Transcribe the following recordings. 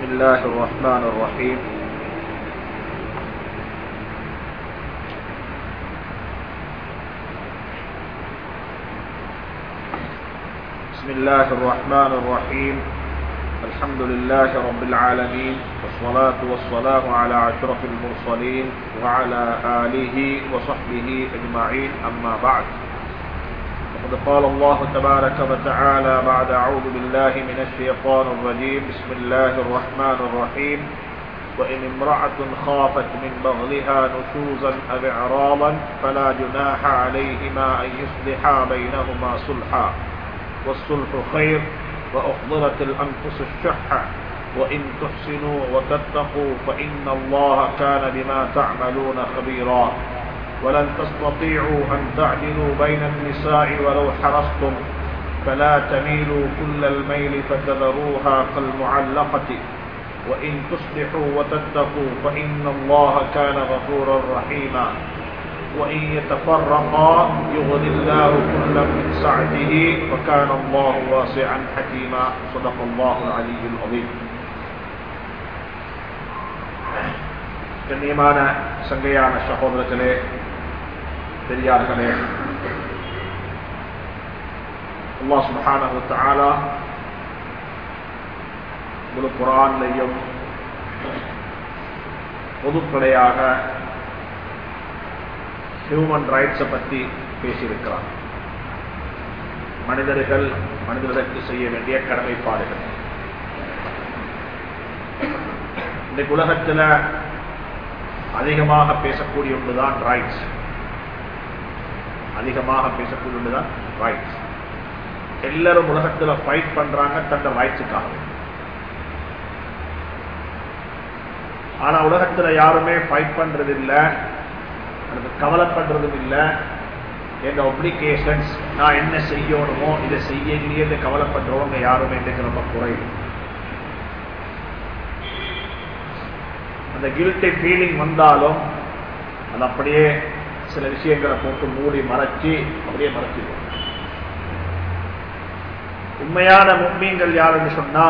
الله الرحمن الرحيم بسم الله الرحمن الرحيم الحمد لله رب العالمين والصلاة والسلام على أشرف المرسلين وعلى آله وصحبه أجمعين أما بعد وقد قال الله تبارك وتعالى بعد أعوذ بالله من الشيطان الرجيم بسم الله الرحمن الرحيم وإن امرأة خافت من بغلها نشوزا أو إعراضا فلا جناح عليهما أن يصلحا بينهما صلحا والصلح خير وأحضرت الأنفس الشح وإن تحسنوا وتتقوا فإن الله كان بما تعملون خبيرا ولن تستطيعوا أن تعدلوا بين النساء ولو حرصتم فلا تميلوا كل الميل فتذروها كالمعلقة وإن تصلحوا وتتقوا فإن الله كان غفورا رحيما وإن يتفرقا يغني الله كلا من سعته وكان الله واسعا حكيما صدق الله العلي العظيم கண்ணியமான சங்கையான சகோதரர்களே பெரியார்களே அல்லாஹ் சுப்ஹானஹு தஆலா முழு குரான்லையும் பொதுப்படையாக ஹியூமன் ரைட்ஸை பற்றி பேசியிருக்கிறார் மனிதர்கள் மனிதர்களுக்கு செய்ய வேண்டிய கடமைப்பாடுகள் இன்றைக்கு உலகத்தில் அதிகமாக பேசக்கூடிய ஒன்றுதான் ரைட்ஸ் அதிகமாக பேசக்கூடிய ஒன்றுதான் ரைட்ஸ் எல்லாரும் உலகத்தில் ஃபைட் பண்றாங்க தந்த ரைட்ஸுக்காக ஆனா உலகத்துல யாருமே ஃபைட் பண்றது இல்லை அதுக்கு கவலைப்படுறதும் இல்லை எந்த ஒப்ளிகேஷன்ஸ் நான் என்ன செய்யணுமோ இதை செய்யலையே கவலைப்படுறவங்க யாருமே இன்றைக்கு ரொம்ப குறையும் அந்த கில்ட்டி ஃபீலிங் வந்தாலும் அது அப்படியே சில விஷயங்களை போட்டு மூடி மறைச்சி அப்படியே மறைச்சிடுவோம் உண்மையான மும்மீன்கள் யாருன்னு சொன்னா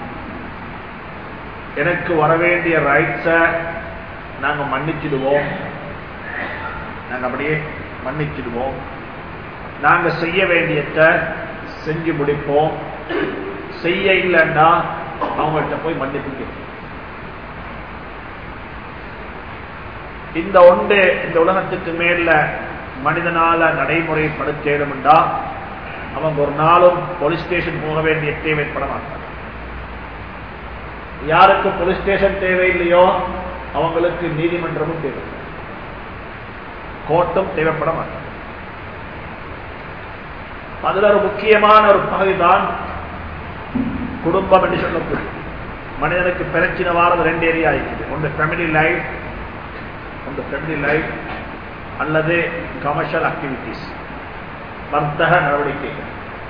எனக்கு வரவேண்டிய ரைட்ஸை நாங்கள் மன்னிச்சிடுவோம் நாங்கள் அப்படியே மன்னிச்சிடுவோம் நாங்கள் செய்ய வேண்டியத செஞ்சு முடிப்போம் செய்ய இல்லைன்னா அவங்கள்ட்ட போய் மன்னிப்பு கேட்போம் இந்த ஒன்று இந்த உலகத்துக்கு மேல மனிதனால நடைமுறைப்படுத்தேனும்டா அவங்க ஒரு நாளும் போலீஸ் ஸ்டேஷன் போக வேண்டிய தேவைப்பட மாட்டாங்க யாருக்கு போலீஸ் ஸ்டேஷன் தேவையில்லையோ அவங்களுக்கு நீதிமன்றமும் தேவை கோர்ட்டும் தேவைப்பட மாட்டாங்க அதுல ஒரு முக்கியமான ஒரு பகுதிதான் குடும்பம் என்று சொல்லக்கூடிய மனிதனுக்கு பிரச்சனை வாரது ரெண்டு ஏரியா இருக்குது ஒன்று ஃபேமிலி லைஃப் ஒன்று ஃபேமிலி லைஃப் அல்லது கமர்ஷியல் ஆக்டிவிட்டிஸ் வர்த்தக நடவடிக்கைகள்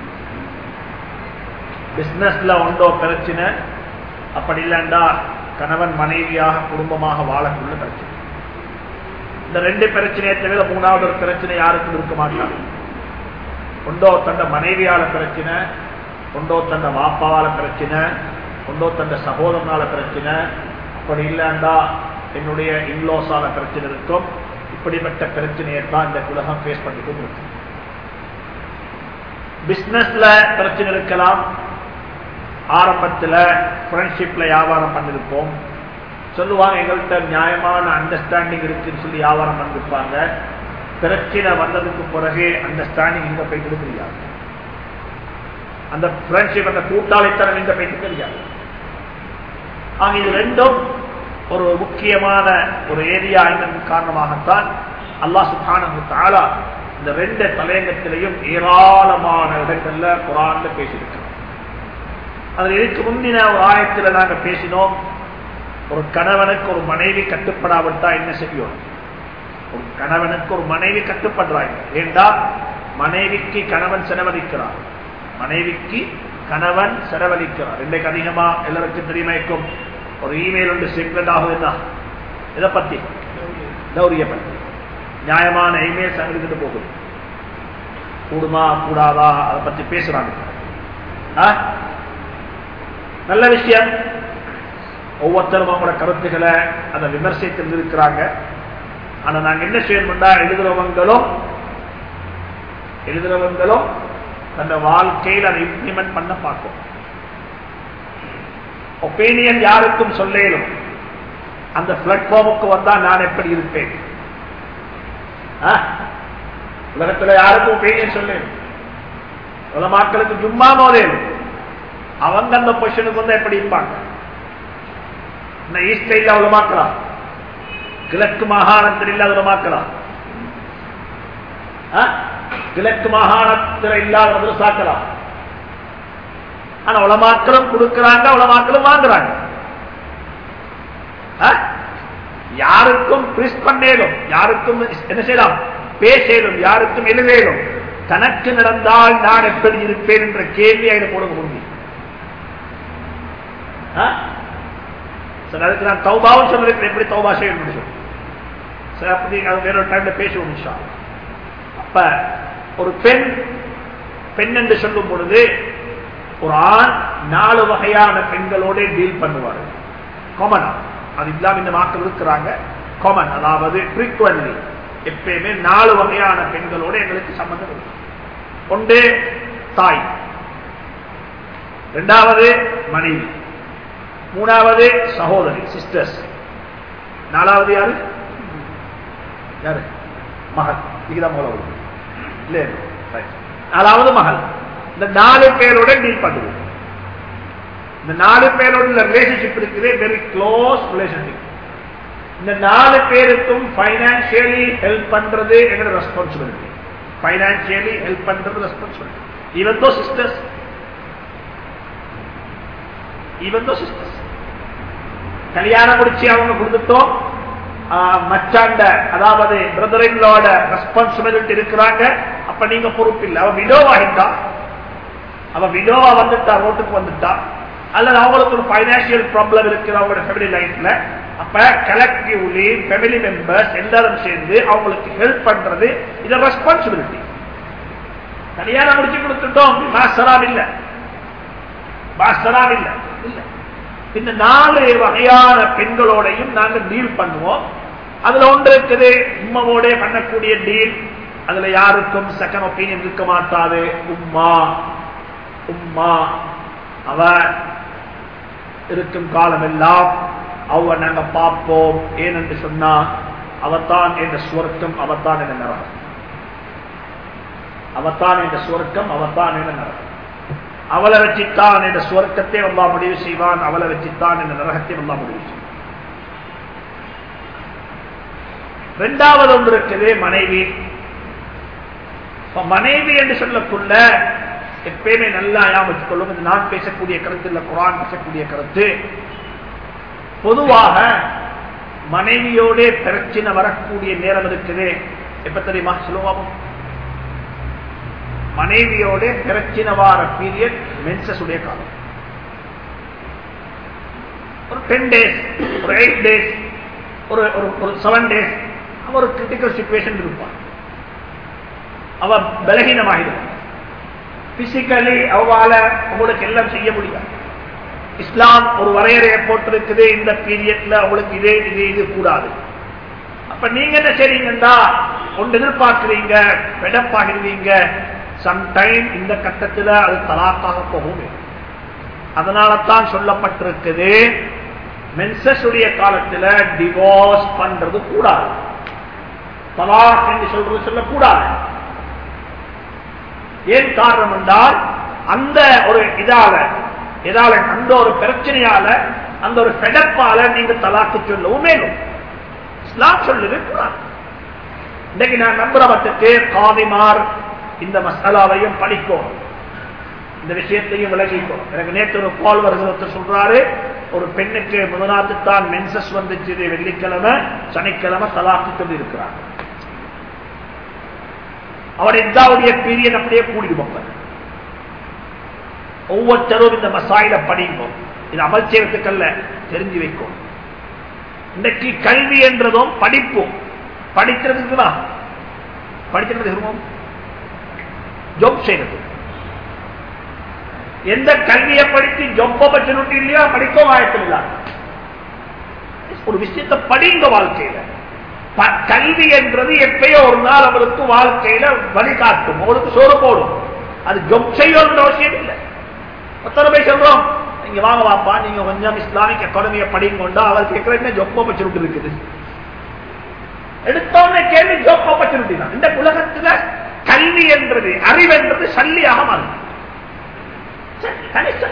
பிசினஸ்ல ஒன்றோ பிரச்சனை அப்படி இல்லைண்டா கணவன் மனைவியாக குடும்பமாக வாழக்குள்ள பிரச்சனை இந்த ரெண்டு பிரச்சனையை தவிர மூணாவது ஒரு பிரச்சனை யாருக்கும் இருக்க மாட்டாங்க ஒன்றோ தந்த மனைவியால பிரச்சனை ஒன்றோ தந்த வாப்பாவால பிரச்சனை ஒன்றோ தந்த சகோதரனால பிரச்சனை அப்படி இல்லைண்டா என்னுடைய இன்லோஸால பிரச்சனை இருக்கும் இப்படிப்பட்ட பிரச்சனையை தான் இந்த உலகம் ஃபேஸ் பண்ணிட்டு இருக்கு பிசினஸ்ல பிரச்சனை இருக்கலாம் ஆரம்பத்தில் ஃப்ரெண்ட்ஷிப்ல வியாபாரம் பண்ணிருப்போம் சொல்லுவாங்க எங்கள்கிட்ட நியாயமான அண்டர்ஸ்டாண்டிங் இருக்குன்னு சொல்லி வியாபாரம் பண்ணிருப்பாங்க பிரச்சனை வந்ததுக்கு பிறகு அண்டர்ஸ்டாண்டிங் இங்க போயிட்டு தெரியாது அந்த ஃப்ரெண்ட்ஷிப் அந்த கூட்டாளித்தனம் இங்க போயிட்டு தெரியாது ஆக இது ரெண்டும் ஒரு முக்கியமான ஒரு ஏரியா என்பதன் காரணமாகத்தான் அல்லாஹ் சுபானு தாலா இந்த ரெண்டு தலையங்கத்திலையும் ஏராளமான இடங்கள்ல குரான்ல பேசியிருக்கிறோம் அதில் இதுக்கு முந்தின ஒரு ஆயத்தில் நாங்க பேசினோம் ஒரு கணவனுக்கு ஒரு மனைவி கட்டுப்படாவிட்டா என்ன செய்யும் ஒரு கணவனுக்கு ஒரு மனைவி கட்டுப்படுறாங்க ஏண்டா மனைவிக்கு கணவன் செலவழிக்கிறார் மனைவிக்கு கணவன் செலவழிக்கிறார் இன்றைக்கு அதிகமா எல்லாருக்கும் தெரியுமா இருக்கும் ஒரு இமெயில் ஒன்று செக்ரெட் ஆகுதுன்னா இதை பத்தி கௌரிய பத்தி நியாயமான இமெயில் சங்கிட்டு போகுது கூடுமா கூடாதா அதை பத்தி பேசுறாங்க நல்ல விஷயம் ஒவ்வொருத்தரும் அவங்களோட கருத்துக்களை அதை விமர்சித்து இருக்கிறாங்க ஆனா நாங்க என்ன செய்யணும்னா எழுதுறவங்களும் எழுதுறவங்களும் தன்னை வாழ்க்கையில் அதை இம்ப்ளிமெண்ட் பண்ண பார்க்கும் ஒப்பீனியன் யாருக்கும் சொல்லேலும் அந்த பிளாட்ஃபார்முக்கு வந்தா நான் எப்படி இருப்பேன் ஆ? உலகத்துல யாருக்கும் ஒப்பீனியன் சொல்லேன் உலமாக்களுக்கு ஜும்மா மோதேலும் அவங்க அந்த பொசிஷனுக்கு வந்து எப்படி இருப்பாங்க இந்த ஈஸ்ட் சைட்ல உலமாக்கலாம் கிழக்கு மாகாணத்தில் இல்லாத உலமாக்கலாம் ஆ? கிழக்கு மாகாணத்தில் இல்லாத மதுரசாக்கலாம் ஆனா உலமாக்களும் கொடுக்கிறாங்க உலமாக்களும் வாங்குறாங்க ஆ? யாருக்கும் பிரிஸ் பண்ணேலும் யாருக்கும் என்ன செய்யலாம் பேசேலும் யாருக்கும் எழுதேலும் தனக்கு நடந்தால் நான் எப்படி இருப்பேன் என்ற கேள்வி அதில் போட முடியும் ஆ? சரி அதுக்கு நான் தௌபாவும் சொல்லிருக்கேன் எப்படி தௌபா செய்யணும் சொல்லி சரி அப்படி அது வேற ஒரு டைம்ல பேசுவோம் இன்ஷா அல்லாஹ். அப்ப ஒரு பெண் பெண் என்று சொல்லும் பொழுது ஒரு ஆண் நாலு வகையான பெண்களோட டீல் பண்ணுவார் காமன் அது இல்லாம இந்த மக்கள் இருக்கிறாங்க காமன் அதாவது frequently எப்பயுமே நாலு வகையான பெண்களோட எங்களுக்கு சம்பந்தம் இருக்கு ஒன்று தாய் இரண்டாவது மனைவி மூணாவது சகோதரி சிஸ்டர்ஸ் நாலாவது யாரு யாரு மகள் இதுதான் மூலம் வருது இல்லையா Right. நாலாவது மகள் இந்த நாலு பேரோட டீல் பண்ணுவோம் இந்த நாலு பேரோட ரிலேஷன்ஷிப் இருக்குது வெரி க்ளோஸ் ரிலேஷன்ஷிப் இந்த நாலு பேருக்கும் பைனான்சியலி ஹெல்ப் பண்றது எங்களோட ரெஸ்பான்சிபிலிட்டி பைனான்சியலி ஹெல்ப் பண்றது responsibility even though sisters even though sisters கல்யாணம் முடிச்சு அவங்க கொடுத்துட்டோம் ஆஹ், மச்சாண்ட அதாவது பிரதரிங்களோட ரெஸ்பான்சிபிலிட்டி இருக்கிறாங்க அப்ப நீங்க பொறுப்பு இல்லை அவ விடோவாகிட்டா அவ விடோவா வந்துட்டா ரோட்டுக்கு வந்துட்டா அல்லது அவங்களுக்கு ஒரு பைனான்சியல் ப்ராப்ளம் இருக்குது அவங்களோட ஃபேமிலி லைஃப்ல அப்ப கலெக்டிவ்லி ஃபேமிலி மெம்பர்ஸ் எல்லாரும் சேர்ந்து அவங்களுக்கு ஹெல்ப் பண்றது இது ரெஸ்பான்சிபிலிட்டி கல்யாணம் முடிச்சு கொடுத்துட்டோம் மாசலாம் இல்ல மாசலாம் இல்ல இல்ல இந்த நாலு வகையான பெண்களோடையும் நாங்க டீல் பண்ணுவோம் அதுல ஒன்று இருக்குது உம்மாவோட பண்ணக்கூடிய டீல் அதுல யாருக்கும் செகண்ட் ஒப்பீனியன் இருக்க மாட்டாது உம்மா உம்மா அவ இருக்கும் காலம் எல்லாம் அவ நாங்க பார்ப்போம் ஏனென்று சொன்னா அவத்தான் என்ற சுவர்க்கம் அவத்தான் என்ற நரகம் அவத்தான் என்ற சுவர்க்கம் அவத்தான் என்ற நரகம் அவளை வச்சுத்தான் என்ற சுவர்க்கத்தை அல்லா முடிவு செய்வான் அவளை வச்சுத்தான் என்ற நரகத்தை அல்லா முடிவு செய்வான் இரண்டாவது ஒன்று இருக்குது மனைவி இப்ப மனைவி என்று சொல்லக்குள்ள எப்பயுமே நல்லா ஞாபகம் கொள்ளும் இது நான் பேசக்கூடிய கருத்து இல்ல குரான் பேசக்கூடிய கருத்து பொதுவாக மனைவியோட பிரச்சனை வரக்கூடிய நேரம் இருக்குது எப்ப தெரியுமா சொல்லுவாங்க மனைவியோட பிரச்சனை வார பீரியட் மென்சஸ் உடைய காலம் ஒரு டென் டேஸ் ஒரு எயிட் டேஸ் ஒரு ஒரு செவன் டேஸ் அவ ஒரு கிரிட்டிக்கல் சுச்சுவேஷன் இருப்பான் அவ பலகீனமாகிடுவான் பிசிக்கலி அவளால உங்களுக்கு எல்லாம் செய்ய முடியாது இஸ்லாம் ஒரு வரையறையை போட்டிருக்குது இந்த பீரியட்ல அவங்களுக்கு இதே இது இது கூடாது அப்ப நீங்க என்ன செய்றீங்கன்னா ஒன்று எதிர்பார்க்கிறீங்க வெடப்பாகிடுவீங்க சம்டைம் இந்த கட்டத்துல அது தலாக்காக போகும் அதனால தான் சொல்லப்பட்டிருக்குது மென்சஸ் உடைய காலத்துல டிவோர்ஸ் பண்றது கூடாது தலாக் என்று சொல்றது சொல்லக்கூடாது ஏன் காரணம் என்றால் அந்த ஒரு இதால இதால அந்த ஒரு பிரச்சனையால அந்த ஒரு பெடப்பால நீங்க தலாக்கு சொல்லவும் மேலும் இஸ்லாம் சொல்லுது கூடாது இன்னைக்கு நான் நம்புறவத்துக்கு காதிமார் இந்த மசாலாவையும் படிக்கும் இந்த விஷயத்தையும் விளங்கிக்கும் எனக்கு நேற்று ஒரு கால் வருகிறத சொல்றாரு ஒரு பெண்ணுக்கு முதலாத்து தான் மென்சஸ் வந்துச்சு வெள்ளிக்கிழமை சனிக்கிழமை தலாக்கு சொல்லி இருக்கிறார் அவர் எந்தாவுடைய பீரியட் அப்படியே கூடிடுவாங்க ஒவ்வொருத்தரும் இந்த மசாயில படிக்கும் இது அமல் செய்வதற்கல்ல தெரிஞ்சு வைக்கும் இன்னைக்கு கல்வி என்றதும் படிப்பும் படிக்கிறதுக்கு தான் படிக்கிறது விரும்பும் ஜொப் செய்யறது எந்த கல்வியை படித்து ஜொப்ப பட்சனுட்டு இல்லையோ படிக்கவும் ஆயத்தில் ஒரு விஷயத்தை படிங்க வாழ்க்கையில ப- கல்வி என்றது எப்பயோ ஒரு நாள் அவருக்கு வாழ்க்கையில வழிகாட்டும் அவருக்கு சோறு போடும் அது ஜொப் செய்யணுன்ற அவசியம் இல்லை எத்தனை பேர் சொல்றோம் நீங்க வாங்க வாப்பா நீங்க கொஞ்சம் இஸ்லாமிக் அகாடமியை படிங்க கொண்டா அவர் கேட்கிற என்ன ஜொப் ஆப்பர்ச்சுனிட்டி இருக்குது எடுத்தோடனே கேள்வி ஜோப் ஆப்பர்ச்சுனிட்டி தான் இந்த உலகத்துல கல்வி என்றது அறிவென்றது சல்லியாக மாறும் சரி, தனிச்ச.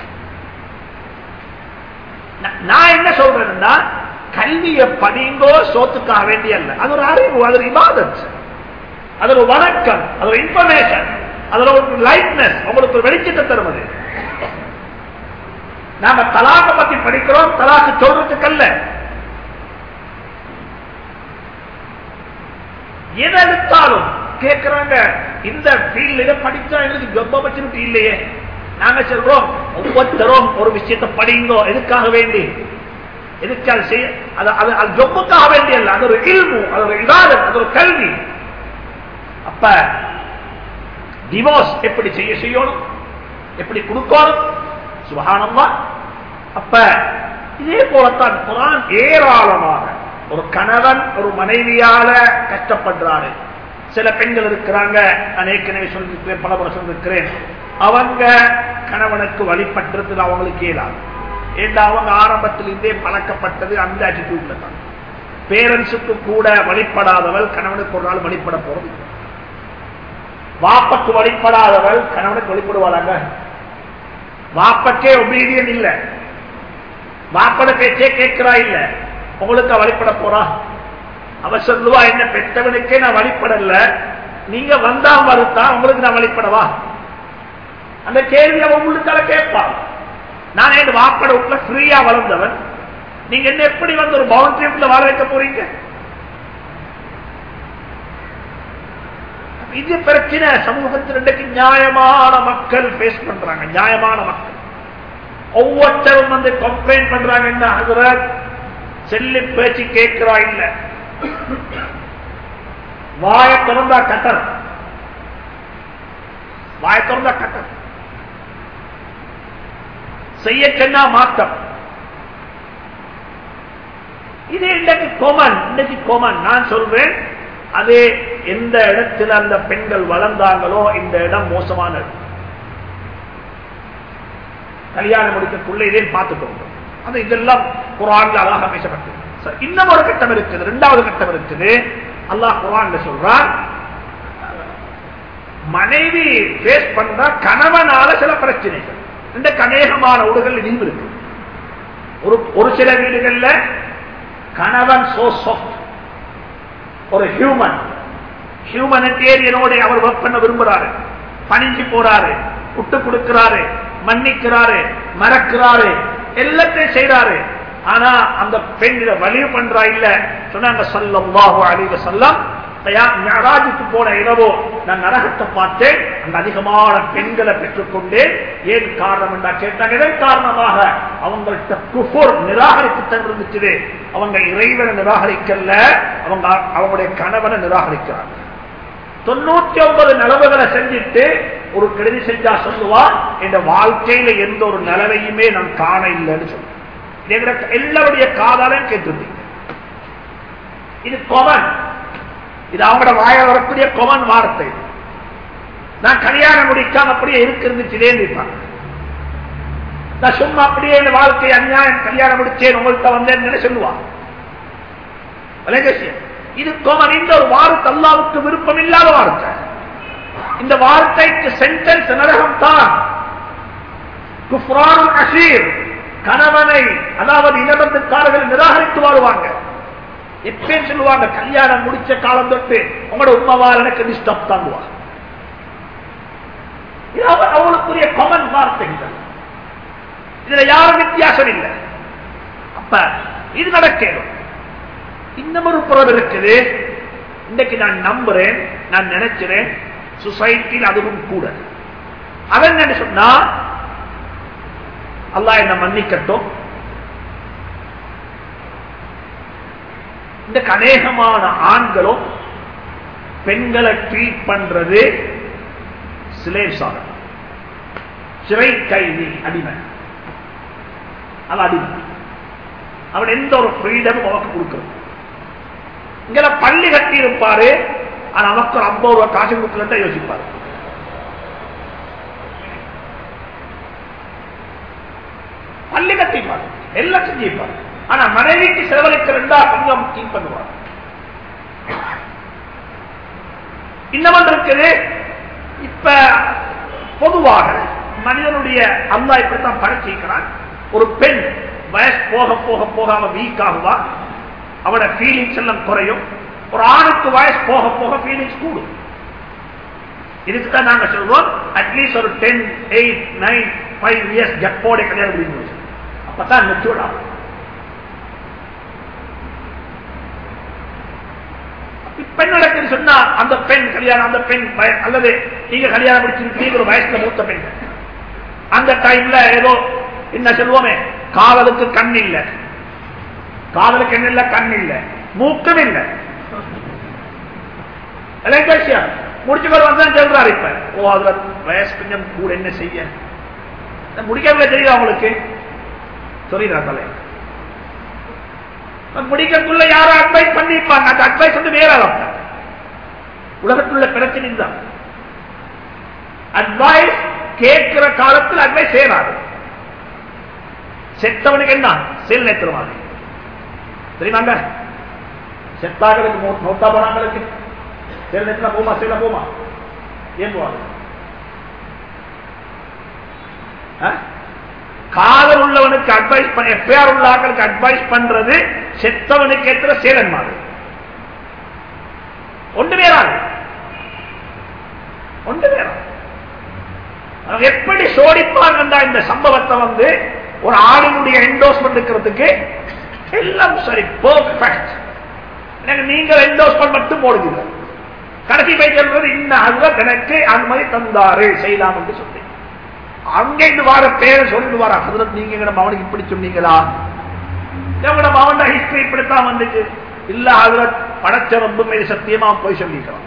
நா- நான் என்ன சொல்றேன்னா கல்வியை படிங்கோ சோத்துக்காக வேண்டிய அல்ல அது ஒரு அறிவு அது ஒரு இபாதத் அது ஒரு வணக்கம் அது ஒரு இன்ஃபர்மேஷன் அதுல ஒரு லைட்னஸ் உங்களுக்கு ஒரு வெளிச்சத்தை தருவது நாம தலாக்க பத்தி படிக்கிறோம் தலாக்கு சொல்றதுக்கு அல்ல எதை எடுத்தாலும் கேட்கிறாங்க இந்த ஃபீல்ட்ல படிச்சா எங்களுக்கு ஜொப் ஆப்பர்ச்சுனிட்டி இல்லையே நாங்க சொல்றோம் ஒவ்வொருத்தரும் ஒரு விஷயத்தை படிங்கோ எதுக்காக வேண்டி எதுக்காக செய்ய அது அது அது ஜொப்புக்காக வேண்டி அல்ல அது ஒரு இல்மு அது ஒரு இதாதத் அது ஒரு கல்வி அப்ப டிவோர்ஸ் எப்படி செய்ய செய்யணும் எப்படி கொடுக்கணும் சுபகானம்மா அப்ப இதே போலத்தான் குரான் ஏராளமாக ஒரு கணவன் ஒரு மனைவியால கஷ்டப்படுறாரு சில பெண்கள் இருக்கிறாங்க நான் ஏற்கனவே சொல்லிருக்கிறேன் பல முறை சொல்லிருக்கிறேன் அவங்க கணவனுக்கு வழிபட்டுறதுல அவங்களுக்கு இயலாது ஏன்னா அவங்க ஆரம்பத்திலிருந்தே பழக்கப்பட்டது அந்த ஆட்டிடியூட்ல தான் பேரண்ட்ஸுக்கு கூட வழிபடாதவள் கணவனுக்கு ஒரு நாள் வழிபட போறது இல்லை. வாப்பக்கு வழிபடாதவள் கணவனுக்கு வழிபடுவாளாங்க வாப்பக்கே ஒபீடியன் இல்ல வாப்பட பேச்சே கேட்கிறா இல்ல உங்களுக்கு வழிபட போறா அவ சொல்லுவா என்ன பெற்றவனுக்கே நான் வழிபடல நீங்க வந்தா மறுத்தா உங்களுக்கு நான் வழிபடவா அந்த கேள்வி அவன் உங்களுக்கால கேட்பான் நான் என் வாப்பட வீட்டுல ஃப்ரீயா வளர்ந்தவன் நீங்க என்ன எப்படி வந்து ஒரு பவுண்டரி வீட்டுல வாழ வைக்க போறீங்க இது பிரச்சனை சமூகத்தில் இன்றைக்கு நியாயமான மக்கள் ஃபேஸ் பண்றாங்க நியாயமான மக்கள் ஒவ்வொருத்தரும் வந்து கம்ப்ளைண்ட் பண்றாங்க என்ன ஹசரத் செல்லி பேச்சு கேட்கிறா இல்ல வாய திறந்தா கட்டர் வாய திறந்தா கட்டர் செய்ய சொன்னா மாற்றம் இது இன்றைக்கு கோமன் இன்னைக்கு கோமன் நான் சொல்றேன் அது எந்த இடத்துல அந்த பெண்கள் வளர்ந்தாங்களோ இந்த இடம் மோசமான இடம். கல்யாணம் முடிக்கக்குள்ள இதே பார்த்துக்கோங்க அது இதெல்லாம் குரான்ல அழகாக பேசப்பட்டது சரி, இன்னும் ஒரு கட்டம் இருக்குது இரண்டாவது கட்டம் இருக்குது அல்லாஹ் குரான்ல சொல்றான் மனைவி ஃபேஸ் பண்ற கணவனால சில பிரச்சனைகள் இந்த கணேகமான ஊடுகள் இனியும் இருக்கு ஒரு ஒரு சில வீடுகள்ல கணவன் சோ சாஃப்ட் ஒரு ஹியூமன் ஹியூமனிட்டேரியனோட அவர் ஒர்க் பண்ண விரும்புறாரு பணிஞ்சு போறாரு விட்டு கொடுக்கிறாரு மன்னிக்கிறாரு மறக்கிறாரு எல்லாத்தையும் செய்யறாரு ஆனா அந்த பெண் இதை வலிவு பண்றா இல்ல சொன்னாங்க சொல்லம் வாஹு அழிவு சொல்லம் மெராஜுக்கு போன இரவோ நான் நரகத்தை பார்த்தேன் அந்த அதிகமான பெண்களை பெற்றுக்கொண்டேன் ஏன் காரணம் என்றா கேட்டாங்க இதன் காரணமாக அவங்கள்ட்ட குஃபுர் நிராகரிப்பு தந்திருந்துச்சு அவங்க இறைவனை நிராகரிக்கல அவங்க அவங்களுடைய கணவனை நிராகரிக்கிறாங்க தொண்ணூத்தி ஒன்பது நிலவுகளை செஞ்சுட்டு ஒரு கெடுதி செஞ்சா சொல்லுவா இந்த வாழ்க்கையில எந்த ஒரு நிலவையுமே நான் காண இல்லைன்னு சொல்லுவேன் எல்லாருடைய காதாலையும் கேட்டிருந்தீங்க இது கொமன் இது அவங்களோட வாய வரக்கூடிய கொமன் வார்த்தை நான் கல்யாணம் முடிக்காம அப்படியே இருக்கு இருந்துச்சுலேன்னு நான் சும்மா அப்படியே இந்த வாழ்க்கை அநியாயம் கல்யாணம் முடிச்சேன் உங்கள்கிட்ட வந்தேன்னு சொல்லுவான் இது கொமன் இந்த ஒரு வார்த்தை அல்லாவுக்கு விருப்பம் இல்லாத வார்த்தை இந்த வார்த்தைக்கு சென்டென்ஸ் நரகம் தான் குஃப்ரான் அஷீர் கணவனை அதாவது இளவந்தக்காரர்கள் நிராகரித்து வாழ்வாங்க எப்பயும் சொல்லுவாங்க கல்யாணம் முடிச்ச காலம் தொட்டு உங்களோட உண்மவால் எனக்கு டிஸ்டர்ப் தாங்குவா இது அவளுக்குரிய கொமன் வார்த்தைகள் இதுல யாரும் வித்தியாசம் இல்லை அப்ப இது நடக்கணும் இன்னும் ஒரு புறம் இருக்குது இன்னைக்கு நான் நம்புறேன் நான் நினைக்கிறேன் சொசைட்டியில் அதுவும் கூட அவன் என்ன சொன்னா அல்லா என்ன மன்னிக்கட்டும் இந்த அநேகமான ஆண்களும் பெண்களை ட்ரீட் பண்றது சிலேசாக சிறை கைதி அடிமை அது அடிமை அவன் எந்த ஒரு ஃப்ரீடமும் அவக்கு கொடுக்கறது இங்க பள்ளி கட்டி இருப்பாரு ஆனா அவக்கு ஒரு ஐம்பது ரூபாய் காசு கொடுக்கலன்னு யோசிப்பாரு பள்ளி கட்டிப்பாரு எல்லாம் செஞ்சிருப்பாரு ஆனா மனைவிக்கு செலவழிக்கிறதா கொஞ்சம் கீப் பண்ணுவார் இன்னவன் இருக்குது இப்ப பொதுவாக மனிதனுடைய அல்லா இப்படித்தான் படைச்சிருக்கிறான் ஒரு பெண் வயசு போக போக போக அவன் வீக் ஆகுவா அவனோட ஃபீலிங்ஸ் எல்லாம் குறையும் ஒரு ஆணுக்கு வயசு போக போக ஃபீலிங்ஸ் கூடும் இதுக்கு தான் நாங்க சொல்றோம் அட்லீஸ்ட் ஒரு ten eight nine five years கெப்போட கல்யாணம் முடிஞ்சு அப்பதான் மெச்சூர்ட் ஆகும் பெண் நடக்குன்னு சொன்னா அந்த பெண் கல்யாணம் அந்த பெண் வய- அல்லது நீங்க கல்யாணம் முடிச்சிருக்கீங்க ஒரு வயசுல மூத்த பெண் அந்த டைம்ல ஏதோ என்ன சொல்லுவோமே காதலுக்கு கண் இல்ல காதலுக்கு என்ன இல்ல கண் இல்ல மூக்கம் இல்ல எலக்ட்ரிஷியன் முடிச்சு கொண்டு வந்து சொல்றாரு இப்ப ஓ அதுல வயசு கொஞ்சம் கூட என்ன செய்ய முடிக்கவே தெரியுது அவங்களுக்கு சொல்லிடுறா தலை முடிக்கக்குள்ள யாரும் அட்வைஸ் பண்ணிருப்பாங்க அந்த அட்வைஸ் வந்து வேற அளவு உலகத்துள்ள பிரச்சனை தான் அட்வைஸ் கேட்கிற காலத்தில் அட்வைஸ் செய்யறாரு செத்தவனுக்கு என்ன செல் நேத்திரவாதி தெரியுமாங்க செத்தாங்களுக்கு மௌத்தா போனாங்களுக்கு செல் நேத்திரம் போமா செல்ல போமா ஏன் போவாங்க ஆ? காதல் உள்ளவனுக்கு அட்வைஸ் பண்ண எஃப்ஐஆர் உள்ள ஆட்களுக்கு அட்வைஸ் பண்றது செத்தவனுக்கு ஏற்ற சேலன் மாதிரி ஒன்று வேறாது ஒன்று வேறாது அவங்க எப்படி சோடிப்பாங்க இந்த சம்பவத்தை வந்து ஒரு ஆடினுடைய என்டோஸ்மெண்ட் இருக்கிறதுக்கு எல்லாம் சரி பெர்ஃபெக்ட் எனக்கு நீங்கள் என்டோஸ்மெண்ட் மட்டும் போடுவீங்க கடைசி போய் சொல்றது இந்த ஹஸ்பண்ட் எனக்கு அனுமதி தந்தாரு செய்யலாம் என்று சொல்லி அங்க இருந்து வார பேரை சொல்லிட்டு வார ஹசரத் நீங்க எங்கட மவனுக்கு இப்படி சொன்னீங்களா எங்கட மவன் ஹிஸ்டரி இப்படித்தான் வந்துச்சு இல்ல ஹசரத் படைச்ச ரொம்ப மீது சத்தியமா அவன் போய் சொல்லிக்கிறான்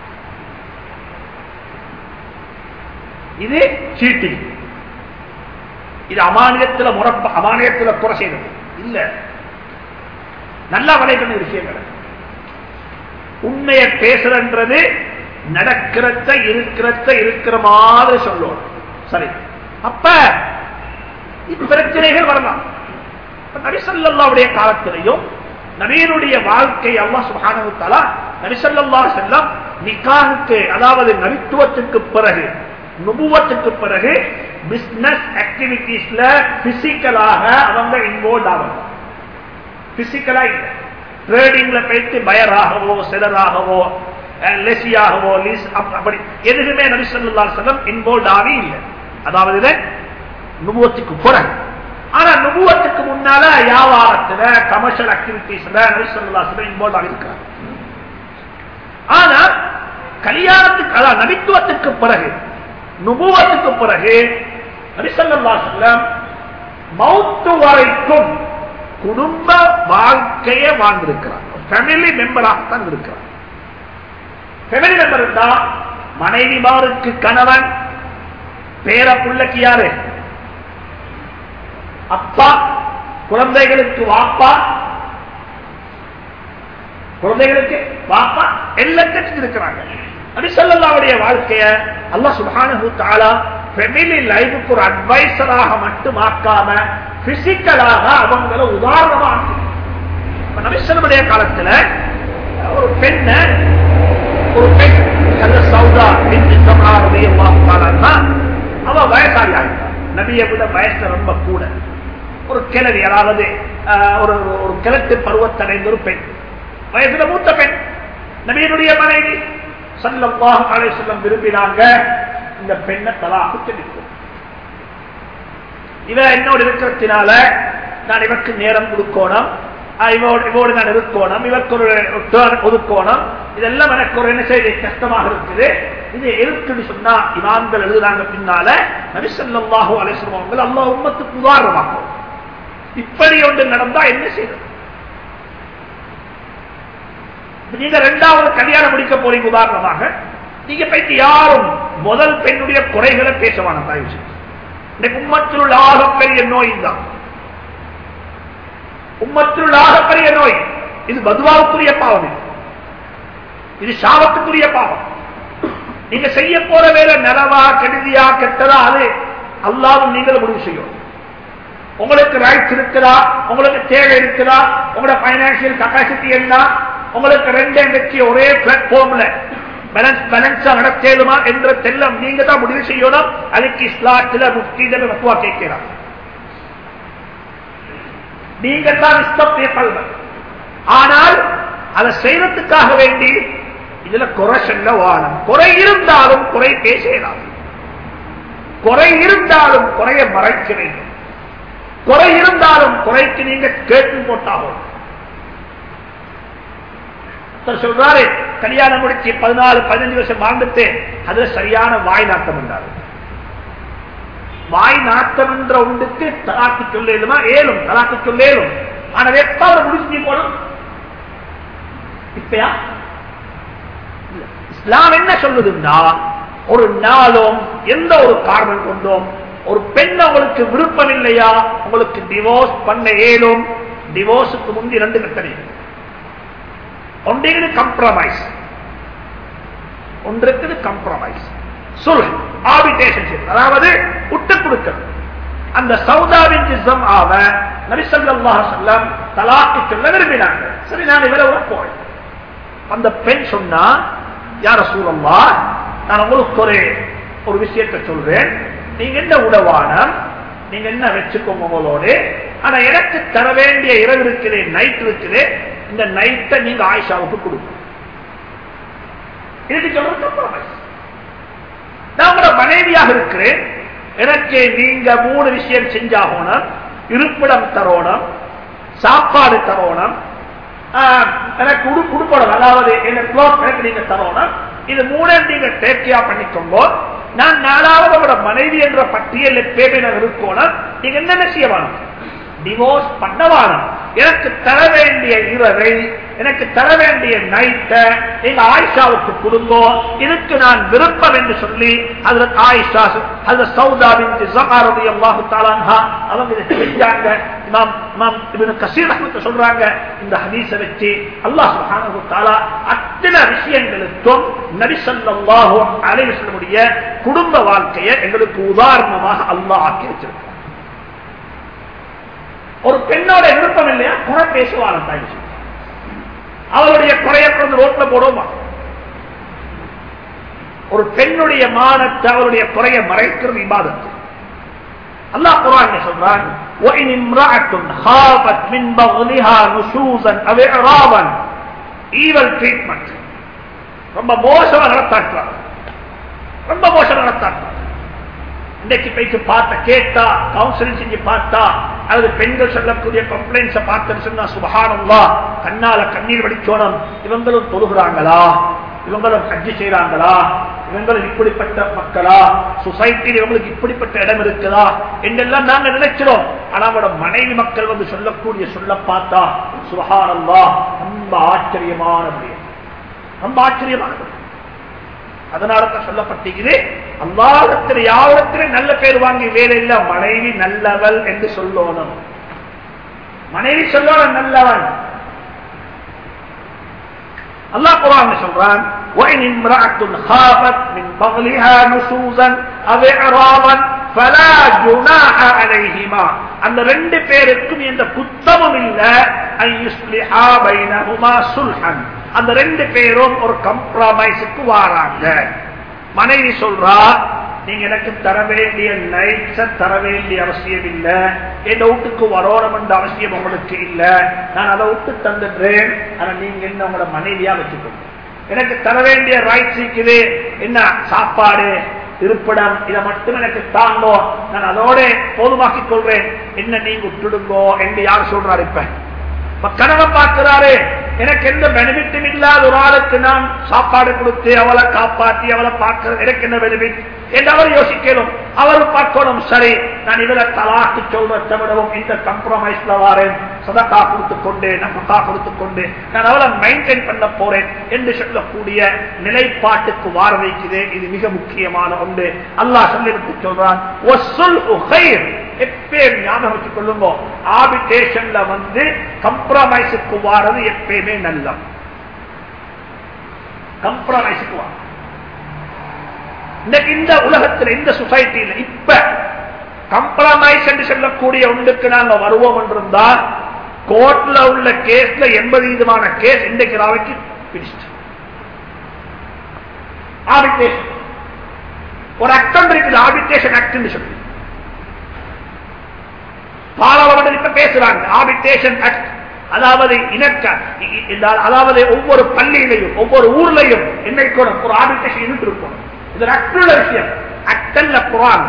இது சீட்டிங் இது அமானியத்துல முறப்ப அமானியத்துல குறை செய்யறது இல்ல நல்லா வளைக்கணும் விஷயங்களை உண்மையை பேசுறன்றது நடக்கிறத இருக்கிறத இருக்கிற மாதிரி சொல்லணும் சரி அப்ப இப்பிரச்சனைகள் வரலாம் நபிசல்லாவுடைய காலத்திலையும் நபீனுடைய வாழ்க்கை அல்லாஹ் சுப்ஹானஹு தஆலா நபிசல்லா செல்லம் நிக்காஹுக்கு அதாவது நபித்துவத்துக்கு பிறகு நுபுவத்துக்கு பிறகு பிசினஸ் ஆக்டிவிட்டீஸ்ல பிசிக்கலாக அவங்க இன்வால்வ் ஆகணும் பிசிக்கலா இல்ல ட்ரேடிங்ல போயிட்டு பயராகவோ செலராகவோ லெசியாகவோ லீஸ் அப்படி எதுவுமே நபிசல்லா செல்லம் இன்வால்வ் ஆகி இல்லை அதாவது இது நுபுவத்துக்கு பிறகு ஆனா நுபுவத்துக்கு முன்னால வியாபாரத்துல கமர்ஷியல் ஆக்டிவிட்டிஸ்ல நபிசல்லா செல்லம் இன்வால்வ் ஆகிருக்கிறார் ஆனா கல்யாணத்துக்கு அதாவது நபித்துவத்துக்கு பிறகு நுபுவத்துக்கு பிறகு நபிசல்லா செல்லம் மௌத்து வரைக்கும் குடும்ப வாழ்க்கையை வாழ்ந்திருக்கிறார் ஃபேமிலி மெம்பராகத்தான் இருக்கிறார் ஃபேமிலி மெம்பர் இருந்தா மனைவிமாருக்கு கணவன் பேர புள்ளக்கு யாரு அப்பா குழந்தைகளுக்கு வாப்பா குழந்தைகளுக்கு வாப்பா எல்லாத்தையும் இருக்கிறாங்க நபிசல்லாவுடைய வாழ்க்கைய அல்லாஹ் சுப்ஹானஹு தஆலா ஃபேமிலி லைஃபுக்கு ஒரு அட்வைசராக மட்டும் ஆக்காம பிசிக்கலாக அவங்கள உதாரணமா ஆக்கி நபிசல்லுடைய காலத்துல ஒரு பெண்ண ஒரு பெண் அந்த சௌதா பின் சமாரதி அவ வயசாளி ஆகிட்டார் நபியை விட வயசு ரொம்ப கூட ஒரு கிழவி அதாவது ஆஹ், ஒரு ஒரு கிழக்கு பருவத்தடைந்த ஒரு பெண் வயசுல மூத்த பெண் நபியினுடைய மனைவி சல்லல்லாஹு அலைஹி வஸல்லம் விரும்பினாங்க இந்த பெண்ணை தலாக்கு தெரிவிக்கும் இவ என்னோடு இருக்கிறதுனால நான் இவருக்கு நேரம் கொடுக்கணும் ஆஹ் இவோடு இவோடு நான் இருக்கணும் இவருக்கு ஒரு turn ஒதுக்கணும் இதெல்லாம் எனக்கு ஒரு என்ன செய்தி கஷ்டமாக இருக்குது இது எதுக்குன்னு சொன்னா இமாம்கள் எழுதுறாங்க பின்னால நபிசல்லாஹு அலிஸ்லம் அவங்க அல்லாஹ் உம்மத்துக்கு உதாரணமாகும் இப்படி ஒன்று நடந்தா என்ன செய்யறது நீங்க ரெண்டாவது கல்யாணம் முடிக்க போறீங்க உதாரணமாக நீங்க போயிட்டு யாரும் முதல் பெண்ணுடைய குறைகளை பேசவான தாய் விஷயம் இன்னைக்கு உம்மத்தில் உள்ள ஆகப்பெரிய நோய் தான் உம்மத்தில் ஆகப்பெரிய நோய் இது பதுவாவுக்குரிய பாவம் இது. இது சாபத்துக்குரிய பாவம் நீங்க செய்ய போற வேலை நலவா கெடுதியா கெட்டதா அது அல்லாவும் நீங்களும் முடிவு செய்யும் உங்களுக்கு ரைட்ஸ் இருக்குதா உங்களுக்கு தேவை இருக்குதா உங்களோட பைனான்சியல் கெப்பாசிட்டி என்ன உங்களுக்கு ரெண்டே வெற்றி ஒரே பிளாட்ஃபார்ம்ல பேலன்ஸ் பேலன்ஸா நடத்தேலுமா என்ற தெல்லம் நீங்க தான் முடிவு செய்யணும் அதுக்கு இஸ்லாத்துல முக்திதல் ரத்துவா கேட்கிறார் நீங்க தான் இஷ்டம் பேசல்வர் ஆனால் அதை செய்யறதுக்காக வேண்டி இதுல குறை சொல்ல வானம் குறை இருந்தாலும் குறை பேசலாம் குறை இருந்தாலும் குறைய மறைக்க வேண்டும் குறை இருந்தாலும் குறைக்கு நீங்க கேட்டு போட்டாகும் ஒருத்தர் சொல்றாரு கல்யாணம் முடிச்சு பதினாலு பதினஞ்சு வருஷம் வாழ்ந்துட்டு அதுல சரியான வாய் நாட்டம் என்றாரு வாய் நாட்டம் என்ற ஒன்றுக்கு தலாக்கு சொல்லேலுமா ஏலும் தலாக்கு சொல்லேலும் ஆனா எப்ப அவரை முடிச்சு போனோம் இப்பயா இல்ல. இஸ்லாம் என்ன சொல்லுதுன்னா ஒரு நாளும் எந்த ஒரு காரணம் கொண்டும் ஒரு பெண் உங்களுக்கு விருப்பம் இல்லையா உங்களுக்கு டிவோர்ஸ் பண்ண ஏலும் டிவோர்ஸுக்கு முந்தி ரெண்டு கட்டணை ஒன்றைக்கு கம்ப்ரமைஸ் ஒன்றுக்கு கம்ப்ரமைஸ் சொல் ஆபிடேஷன் அதாவது விட்டு கொடுக்கிறது அந்த சௌதாவின் ஜிசம் ஆவ நபிசல்லா சொல்லம் தலாக்கு சொல்ல விரும்பினாங்க சரி நான் இவரை போறேன் அந்த பெண் சொன்னா யார சூழல்லா நான் உங்களுக்கு ஒரு ஒரு விஷயத்தை சொல்றேன் நீங்க என்ன உடவானம் நீங்க என்ன வச்சுக்கோங்க உங்களோட ஆனா எனக்கு தர வேண்டிய இரவு இருக்குது நைட் இருக்குது இந்த நைட்டை நீங்க ஆயிஷாவுக்கு கொடுங்க இதுக்கு சொல்றது compromise. நான் உங்களோட மனைவியாக இருக்கிறேன் எனக்கு நீங்க மூணு விஷயம் செஞ்சாகணும் இருப்பிடம் தரோணும் சாப்பாடு தரோணும் ஆஹ், எனக்கு உடு உடுப்படம் அதாவது எனக்கு cloth எனக்கு நீங்க தரோணும் இது மூணு நீங்க தேர்ச்சியா பண்ணிக்கோங்க நான் நாலாவது உங்களோட மனைவி என்ற பட்டியலில் பேபினர் இருக்கணும் நீங்க என்னென்ன செய்ய வேணும் டிவோர்ஸ் பண்ணவானம் எனக்கு தர வேண்டிய இரவை எனக்கு தர வேண்டிய நைட்டை எங்க ஆயிஷாவுக்கு கொடுங்கோ இதுக்கு நான் விருப்பம் என்று சொல்லி அதுல ஆயிஷா அதுல சௌதாவின் ஜமாரதி அல்லாஹு தாலான்ஹா அவங்க இதை செஞ்சாங்க இமாம் இமாம் இவனு கசீர் ரஹ்மத்து சொல்றாங்க இந்த ஹதீஸை வச்சு அல்லாஹ் சுப்ஹானஹு தஆலா அத்தனை விஷயங்களுக்கும் நபி ஸல்லல்லாஹு அலைஹி வஸல்லமுடைய குடும்ப வாழ்க்கையை எங்களுக்கு உதாரணமாக அல்லாஹ் ஆக்கி வச்சிருக்கார் ஒரு பெண்ணோட விருப்பம் இல்லையா குறை பேசுவாங்க தாய்ச்சி அவளுடைய குறைய கொண்டு ரோட்ல போடுவோமா ஒரு பெண்ணுடைய மானத்தை அவளுடைய குறைய மறைக்கிறது இபாதத்து அல்லாஹ் குரான் சொல்றான் وَإِنِ امْرَأَةٌ خَافَتْ مِنْ بَغْلِهَا نُشُوزًا أَوْ إِعْرَاضًا evil treatment ரொம்ப மோசமா நடத்தாட்டுறாங்க ரொம்ப மோசமா நடத்தாட்டுறாங்க இன்னைக்கு போயிட்டு பார்த்த கேட்டா கவுன்சிலிங் செஞ்சு பார்த்தா அல்லது பெண்கள் சொல்லக்கூடிய கம்ப்ளைண்ட்ஸ பார்த்து சொன்னா சுபகானம்லா கண்ணால கண்ணீர் வடிச்சோனம் இவங்களும் தொழுகிறாங்களா இவங்களும் கட்சி செய்யறாங்களா இவங்களும் இப்படிப்பட்ட மக்களா சொசைட்டியில் இவங்களுக்கு இப்படிப்பட்ட இடம் இருக்குதா என்றெல்லாம் நாங்க நினைக்கிறோம் ஆனா அவட மனைவி மக்கள் வந்து சொல்லக்கூடிய சொல்ல பார்த்தா சுபகானம்லா ரொம்ப ஆச்சரியமான முடியும் ரொம்ப ஆச்சரியமான முடியும் அதனால தான் சொல்லப்பட்டிருக்குது அல்லாஹத்தில் யாரிடத்திலே நல்ல பேர் வாங்கி வேலை இல்ல மனைவி நல்லவள் என்று சொல்லணும் மனைவி சொல்லணும் நல்லவன் அல்லாஹ் குரான் சொல்றான் وَإِنِ امْرَأَةٌ خَافَتْ مِنْ بَغْلِهَا نُشُوزًا أَوْ إِعْرَاضًا فَلَا جُنَاحَ عَلَيْهِمَا அந்த ரெண்டு பேருக்கும் எந்த குத்தமும் இல்ல أَن يُصْلِحَا بَيْنَهُمَا صُلْحًا அந்த ரெண்டு பேரும் ஒரு கம்ப்ரமைஸுக்கு வாராங்க மனைவி சொல்றா நீங்க எனக்கு தர வேண்டிய நைட்ஸ தர வேண்டிய அவசியம் இல்ல என் வீட்டுக்கு வரணும் என்ற அவசியம் உங்களுக்கு இல்ல நான் அதை விட்டு தந்துடுறேன் ஆனா நீங்க என்ன உங்களோட மனைவியா வச்சுக்கோங்க எனக்கு தர வேண்டிய ரைட்ஸ் இருக்குது என்ன சாப்பாடு இருப்பிடம் இதை மட்டும் எனக்கு தாங்கோ நான் அதோட போதுமாக்கிக் கொள்றேன் என்ன நீங்க விட்டுடுங்கோ என்று யார் சொல்றாரு இப்ப இப்ப கணவன் பார்க்கிறாரு எனக்கு எந்த பெனிஃபிட்டும் இல்லாத ஒரு ஆளுக்கு நான் சாப்பாடு கொடுத்து அவளை காப்பாற்றி அவளை பார்க்கிறது எனக்கு என்ன பெனிஃபிட் என்று அவர் யோசிக்கணும் அவர் பார்க்கணும் சரி நான் இவரை தலாக்கு சொல்றதை விடவும் இந்த கம்ப்ரமைஸ்ல வாரேன் சதக்கா கொடுத்து கொண்டு நமக்கா கொடுத்து கொண்டு நான் அவளை மெயின்டைன் பண்ண போறேன் என்று சொல்லக்கூடிய நிலைப்பாட்டுக்கு வார வைக்குது இது மிக முக்கியமான ஒன்று அல்லாஹ் சொல்லிவிட்டு சொல்றான் "வஸ்ஸுல்ஹு கைர்." எப்பயும் ஞாபகம் வச்சுக் கொள்ளுங்க ஆபிடேஷன்ல வந்து கம்ப்ரமைஸுக்கு வாரது எப்பயுமே நல்ல கம்ப்ரமைஸுக்கு வா இன்னைக்கு இந்த உலகத்தில் இந்த சொசைட்டியில் இப்ப கம்ப்ரமைஸ் என்று சொல்லக்கூடிய ஒன்றுக்கு நாங்க வருவோம் என்றிருந்தா கோர்ட்ல உள்ள கேஸ்ல எண்பது விதமான கேஸ் இன்றைக்கு ராவைக்கு பிடிச்சிட்டு ஆபிடேஷன் ஒரு அக்டம் இருக்குது ஆபிடேஷன் ஆக்ட் சொல்லி பாராளுமன்றம் இப்ப பேசுறாங்க ஆபிடேஷன் ஆக்ட் அதாவது இணக்க இ- இந்த- அதாவது ஒவ்வொரு பள்ளியிலையும் ஒவ்வொரு ஊர்லயும் என்னைக்கு ஒரு ஆபிடேஷன் யூனிட் இருக்கும் இது ஒரு அக்டுள்ள விஷயம் அக்டல்ல குரான்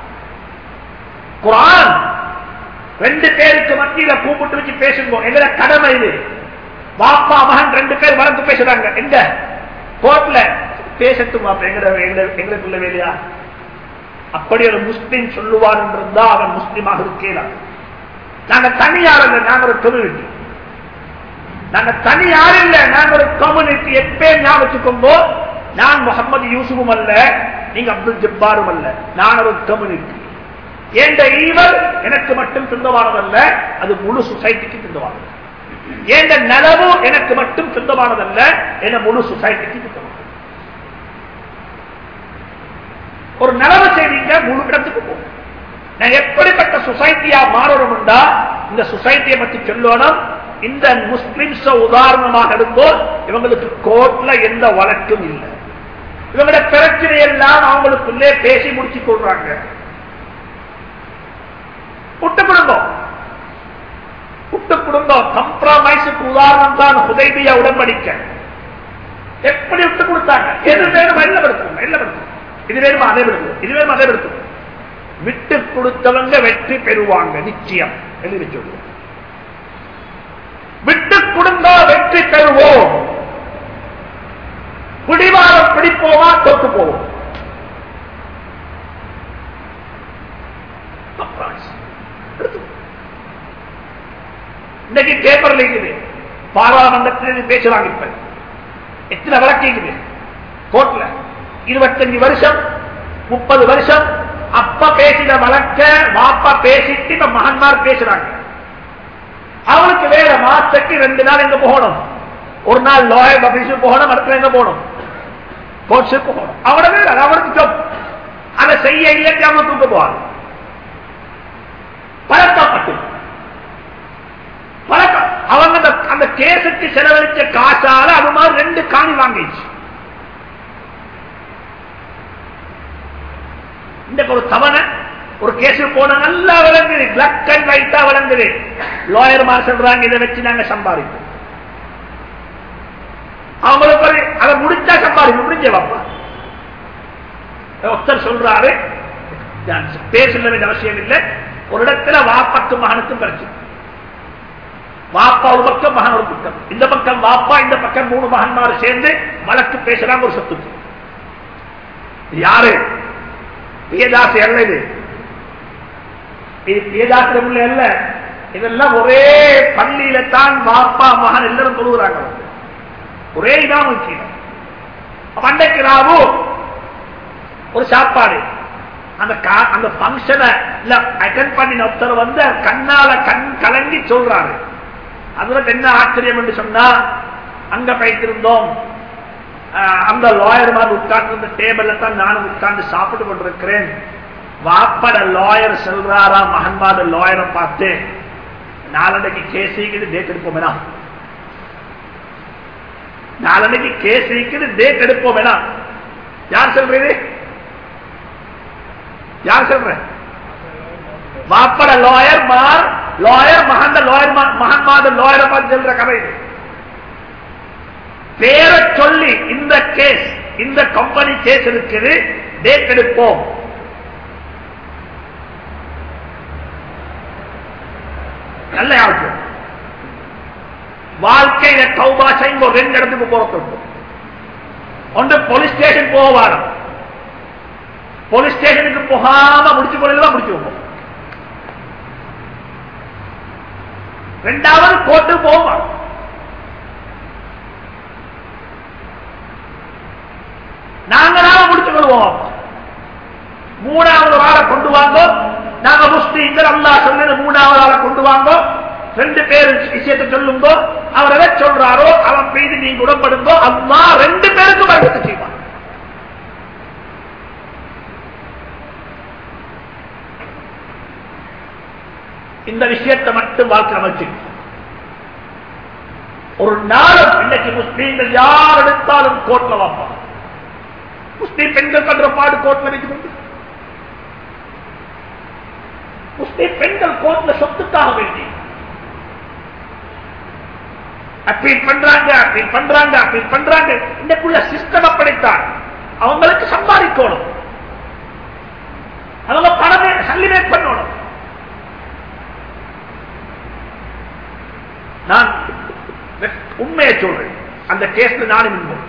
குரான் ரெண்டு பேருக்கு மத்தியில கூப்பிட்டு வச்சு பேசுங்க எங்களை கடமை இது வாப்பா மகன் ரெண்டு பேர் வளர்ந்து பேசுறாங்க எங்க கோர்ட்ல பேசட்டும் வாப்பா, எங்கட எங்கட- எங்களுக்குள்ள வேலையா அப்படி ஒரு முஸ்லிம் சொல்லுவார் என்றிருந்தா அவன் முஸ்லிமாக இருக்கலாம் நாங்க தனியார் இல்லை நாங்க ஒரு கம்யூனிட்டி நாங்க தனியார் இல்லை நாங்க ஒரு கம்யூனிட்டி எப்பயும் ஞாபகம் வச்சுக்கோங்கோ நான் முகமது யூசுஃபும் அல்ல நீங்க அப்துல் ஜப்பாரும் அல்ல நான் ஒரு கம்யூனிட்டி என்ற ஈவல் எனக்கு மட்டும் சொந்தமானதல்ல அது முழு சொசைட்டிக்கு சொந்தமானது என்ற நலவு எனக்கு மட்டும் சொந்தமானதல்ல என முழு சொசைட்டிக்கு சொந்தமானது ஒரு நலவு செய்வீங்க முழு இடத்துக்கு போகும் நான் எப்படிப்பட்ட சொசைட்டியா மாறணும்டா இந்த சொசைட்டியை பத்தி சொல்லணும் இந்த முஸ்லிம்ஸ் உதாரணமாக இருந்தோ இவங்களுக்கு கோர்ட்ல எந்த வழக்கும் இல்லை இவங்களோட பிரச்சனை எல்லாம் அவங்களுக்குள்ளே பேசி முடிச்சு கொள்றாங்க புட்டு குடும்பம் புட்டு குடும்பம் கம்ப்ரமைஸுக்கு உதாரணம் தான் உதவியா உடன்படிக்க எப்படி விட்டு கொடுத்தாங்க எது வேணும் எல்லாம் எடுத்துக்கோங்க எல்லாம் எடுத்துக்கோங்க இது வேணுமா அதை எடுத்துக்கோங்க இது வேணுமா அதை எடுத்துக்கோங்க விட்டு கொடுத்தவங்க வெற்றி பெறுவாங்க நிச்சயம் எழுதி சொல்லுவோம் விட்டு கொடுந்தா வெற்றி பெறுவோம் பிடிவாரம் பிடிப்போமா தோத்து போவோம் Compromise. எடுத்துக்கோ. இன்னைக்கு பேப்பர்ல இருக்குது பாராளுமன்றத்தில் இது பேசுறாங்க இப்ப எத்தனை வழக்கு இருக்குது கோர்ட்ல இருபத்தஞ்சு வருஷம் முப்பது வருஷம் அப்பா பேசின வழக்க வாப்பா பேசிட்டு இப்ப மகன்மார் பேசுறாங்க அவனுக்கு வேற மாசத்துக்கு ரெண்டு நாள் எங்க போகணும் ஒரு நாள் லாயர் ஆபீஸுக்கு போகணும் அடுத்த எங்க போகணும் கோர்ட்ஸுக்கு போகணும் அவன வேற அது அவனுக்கு job. அதை செய்ய இல்லைன்னு அவன் தூக்க போவான் பழக்கப்பட்டு பழக்கம் அவங்க அந்த அந்த கேஸுக்கு செலவழிச்ச காசால அது மாதிரி ரெண்டு காணி வாங்கிச்சு இந்த ஒரு தவணை ஒரு கேஸ் போன நல்லா விளங்குது பிளாக் அண்ட் ஒயிட்டா விளங்குது லாயர் மார் சொல்றாங்க இதை வச்சு நாங்க சம்பாதிப்போம் அவங்களுக்கு ஒரு அதை முடிச்சா சம்பாதிப்போம் முடிஞ்ச வாப்பா ஒருத்தர் சொல்றாரு பேர் சொல்ல வேண்டிய அவசியம் இல்லை ஒரு இடத்துல வாப்பாக்கும் மகனுக்கும் பிரச்சனை வாப்பா ஒரு பக்கம் மகன் ஒரு பக்கம் இந்த பக்கம் வாப்பா இந்த பக்கம் மூணு மகன்மார் சேர்ந்து வழக்கு பேசுறாங்க ஒரு சொத்துக்கு இது யாரு பிரியதாசி அல்ல இது இது பிரியதாசி உள்ள அல்ல இதெல்லாம் ஒரே பள்ளியில தான் வாப்பா மகன் எல்லாரும் தொழுகிறாங்க ஒரே இதான் முக்கியம் பண்டைக்கு ராவு ஒரு சாப்பாடு அந்த கா- அந்த பங்கனை அட்டன் பண்ணின ஒருத்தர் வந்து கண்ணால கண் கலங்கி சொல்றாரு அதுல என்ன ஆச்சரியம் என்று சொன்னா அங்க போய்த்திருந்தோம் ஆஹ், அந்த லாயர் மாதிரி உட்கார்ந்து இருந்த டேபிள்ல தான் நானும் உட்கார்ந்து சாப்பிட்டு கொண்டிருக்கிறேன் வாப்பட லாயர் சொல்றாரா மகன்பாட லாயரை பார்த்து நாளன்னைக்கு கேசிக்குது டேட் எடுப்போம் வேணாம் நாளன்னைக்கு கேசிக்குது டேட் எடுப்போம் வேணாம் யார் சொல்றது யார் சொல்ற வாப்பட லாயர் மார் லாயர் மகந்த லாயர் மகன்மாத லாயரை பார்த்து சொல்ற கதை இது பேரை சொல்லி இந்த கேஸ் இந்த கம்பெனி கேஸ் இருக்குது டேட் எடுப்போம் நல்ல யாருக்கு வாழ்க்கையில கௌபா செய்யும் ரெண்டு இடத்துக்கு போறதுண்டு ஒன்று போலீஸ் ஸ்டேஷன் போக வாரம் போலீஸ் ஸ்டேஷனுக்கு போகாம முடிச்சு கொள்ளலாம் முடிச்சு வைப்போம் ரெண்டாவது கோர்ட்டு போவோம் நாங்களாக முடிச்சு கொள்வோம் மூணாவது வாழ கொண்டு வாங்க நாங்க முஸ்லீம்கள் அல்லாஹ் சொன்னது மூணாவது ஆளை கொண்டு வாங்க ரெண்டு பேர் விஷயத்தை சொல்லுங்கோ அவர் எதை சொல்றாரோ அவன் மீது நீங்க உடம்படுங்கோ அம்மா ரெண்டு பேருக்கும் வழக்கத்தை செய்வான் இந்த விஷயத்தை மட்டும் வாழ்க்கை அமைச்சு ஒரு நாளும் இன்னைக்கு முஸ்லீம்கள் யார் எடுத்தாலும் கோட்ல வாப்பாங்க முஸ்லீம் பெண்கள் பண்ற பாடு கோட்ல வைக்கிறது முஸ்லீம் பெண்கள் கோர்ட்ல சொத்துக்காக வேண்டி அப்பீல் பண்றாங்க அப்பீல் பண்றாங்க அப்பீல் பண்றாங்க இன்னைக்குள்ள சிஸ்டம் அப்படித்தான் அவங்களுக்கு சம்பாதிக்கணும் அவங்க பணமே சல்லிமேட் பண்ணணும் நான் உண்மையை சொல்றேன் அந்த கேஸ்ல நானும் இன்போம்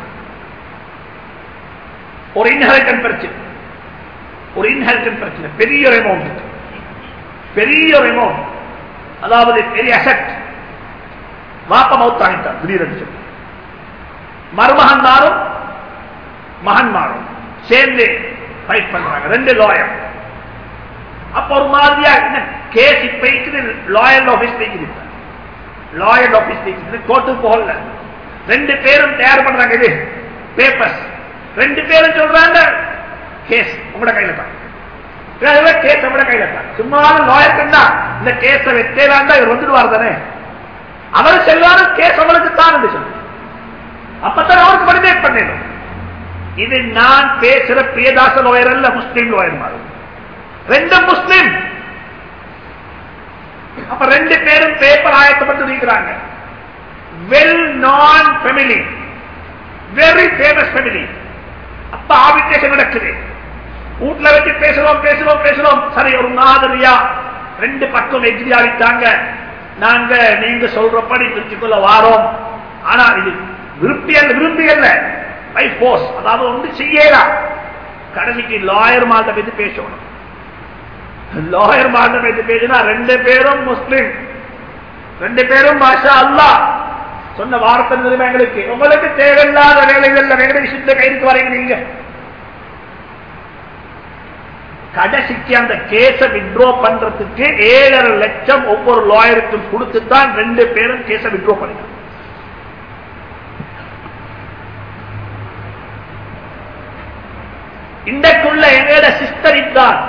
ஒரு இன்ஹெரிட்டன் பிரச்சனை ஒரு இன்ஹெரிட்டன் பிரச்சனை பெரிய ஒரு அமௌண்ட் பெரிய ஒரு அமௌண்ட் அதாவது பெரிய அசட் வாப்ப மவுத் ஆகிட்டார் திடீரென்று சொல்லி மருமகன் மாறும் மகன் மாறும் சேர்ந்து ஃபைட் பண்றாங்க ரெண்டு லாயர் அப்ப ஒரு மாதிரியா என்ன கேஸ் இப்ப இருக்குது லாயர் ஆபீஸ் இருக்குது லாயர் ஆபீஸ் இருக்குது கோர்ட்டுக்கு போகல ரெண்டு பேரும் தயார் பண்றாங்க இது பேப்பர்ஸ் ரெண்டு பேரும் சொல்றாங்க கேஸ் உங்களோட கையில தான் கேஸ் நம்மட கையில தான் சும்மா லாயர் கண்டா இந்த கேஸ வெத்தேதான் இவர் வந்துடுவார் தானே அவர் செல்வாரு கேஸ் அவளுக்கு தான் என்று சொல்லு அப்பதான் அவருக்கு வடிவேட் பண்ணிடும் இது நான் பேசுற பிரியதாச லோயர் அல்ல முஸ்லீம் லோயர் மாறும் ரெண்டும் முஸ்லீம் அப்ப ரெண்டு பேரும் பேப்பர் ஆயத்தப்பட்டு இருக்கிறாங்க வெல் நான் ஃபெமிலி வெரி ஃபேமஸ் ஃபெமிலி அப்ப ஆபிட்டேஷன் நடக்குது வீட்டுல வச்சு பேசுறோம் பேசுறோம் பேசுறோம் சரி ஒரு மாதிரியா ரெண்டு பக்கம் எக்ரி ஆகிட்டாங்க நாங்க நீங்க சொல்றபடி பிரிச்சுக்கொள்ள வாரோம் ஆனா இது விருப்பி அல்ல விரும்பி அல்ல பை போர்ஸ் அதாவது ஒன்று செய்யலாம் கடைசிக்கு லாயர் மாட்ட பத்தி பேசணும் லாயர் மாட்ட பத்தி பேசினா ரெண்டு பேரும் முஸ்லிம் ரெண்டு பேரும் மாஷா அல்லா சொன்ன வார்த்தை தெரியுமா எங்களுக்கு உங்களுக்கு தேவையில்லாத வேலைகள்ல வேற விஷயத்துல கைதுக்கு வரீங்க நீங்க கடைசிக்கு அந்த கேஸ வித்ரோ பண்றதுக்கு ஏழரை லட்சம் ஒவ்வொரு லாயருக்கும் கொடுத்துதான் ரெண்டு பேரும் கேஸ வித்ரோ பண்ணினாங்க இன்றைக்குள்ள எங்களோட சிஸ்டர் இதான்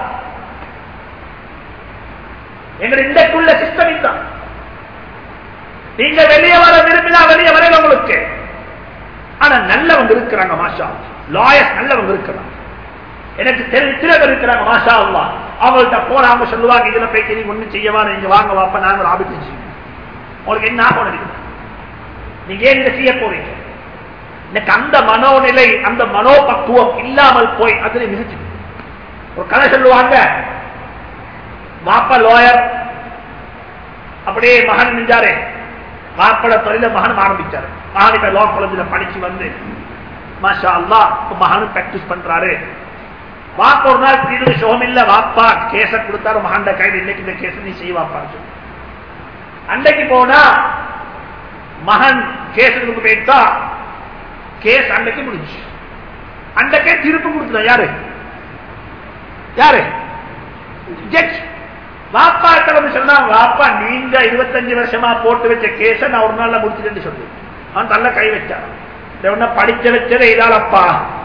எங்க இன்றைக்குள்ள சிஸ்டம் இதான் நீங்க வெளியே வர விரும்பினா வெளியே வரையில உங்களுக்கு ஆனா நல்லவங்க இருக்கிறாங்க மாஷா லாயர்ஸ் நல்லவங்க இருக்கிறாங்க எனக்கு தெரிஞ்ச இருக்கிறாங்க மாஷா அல்லா அவங்கள்ட்ட போன அவங்க சொல்லுவாங்க இதுல போய் நீங்க ஒண்ணு செய்யவா நீங்க வாங்க வாப்ப நாங்க ஒரு ஆபத்து செய்யும் உங்களுக்கு என்ன ஆகணும் நீங்க ஏன் இதை செய்ய போறீங்க எனக்கு அந்த மனோநிலை அந்த மனோபக்குவம் இல்லாமல் போய் அதுல மிதிச்சு ஒரு கதை சொல்லுவாங்க மாப்ப லோயர் அப்படியே மகன் நின்றாரு மாப்பட தொழில மகன் ஆரம்பிச்சாரு மகன் இப்ப லோ காலேஜ்ல படிச்சு வந்து மாஷா அல்லா மகனும் பிராக்டிஸ் பண்றாரு வாப்பா ஒரு நாள் தீர்வு சோகம் இல்ல வாப்பா கேச கொடுத்தாரு மகண்ட கையில் இன்னைக்கு இந்த கேச நீ செய்வாப்பா அன்றைக்கு போனா மகன் கேசுக்கு போயிட்டா கேஸ் அன்றைக்கு முடிஞ்சு அன்றைக்கே தீர்ப்பு கொடுத்துட்டா யாரு யாரு ஜட்ஜ் வாப்பா கிளம்பி சொன்னா வாப்பா நீங்க இருபத்தஞ்சு வருஷமா போட்டு வச்ச கேஸ நான் ஒரு நாள்ல முடிச்சுட்டு சொல்லு அவன் நல்ல கை வச்சான் உன்ன படிச்ச வச்சதே இதாலப்பா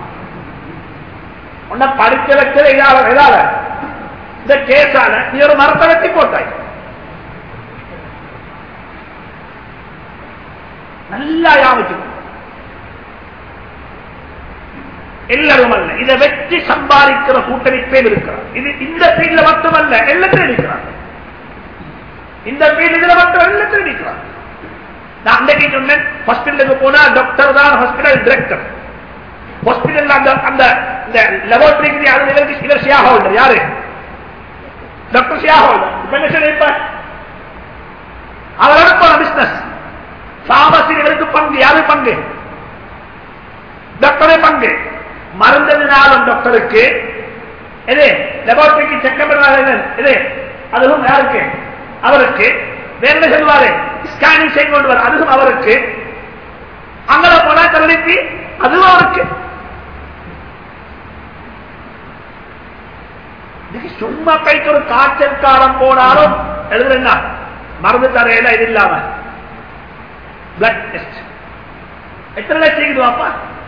உன்ன படிச்ச வச்சதே இதால இதால இந்த கேஸால நீ ஒரு மரத்தை வெட்டி போட்டாய் நல்லா யாமிச்சு எல்லாரும் அல்ல இதை வெற்றி சம்பாதிக்கிற கூட்டமைப்பே இருக்கிறார் இது இந்த ஃபீல்ட்ல மட்டுமல்ல எல்லாத்திலும் இருக்கிறாங்க இந்த ஃபீல்டு இதுல மட்டும் எல்லாத்திலும் இருக்கிறாங்க நான் அன்றைக்கு சொன்னேன் ஹாஸ்பிட்டலுக்கு போனா டாக்டர் தான் ஹாஸ்பிட்டல் டிரெக்டர் ஹாஸ்பிட்டல் அந்த அந்த இந்த லெபோரட்டரிக்கு அது இவருக்கு இவர் ஷியா ஹோல்டர் யாரு டாக்டர் ஷியா ஹோல்டர் இப்ப என்ன சொல்லியிருப்ப அவரோட போன பிசினஸ் சாமசி இவருக்கு பங்கு யாரு பங்கு டாக்டரே பங்கு மருந்ததினாலும் டாக்டருக்கு இது லெபார்டரிக்கு செக்கப் இது அதுவும் யாருக்கு அவருக்கு வேற என்ன சொல்லுவாரு ஸ்கேனிங் செய்து கொண்டு வர அதுவும் அவருக்கு அங்கே போனா கல்விக்கு அதுவும் அவருக்கு இன்னைக்கு சும்மா கைக்கு ஒரு காய்ச்சல் காலம் போனாலும் எழுதுறா மருந்து தரையில இது இல்லாம பிளட் டெஸ்ட் எத்தனை லட்சம் வாப்பா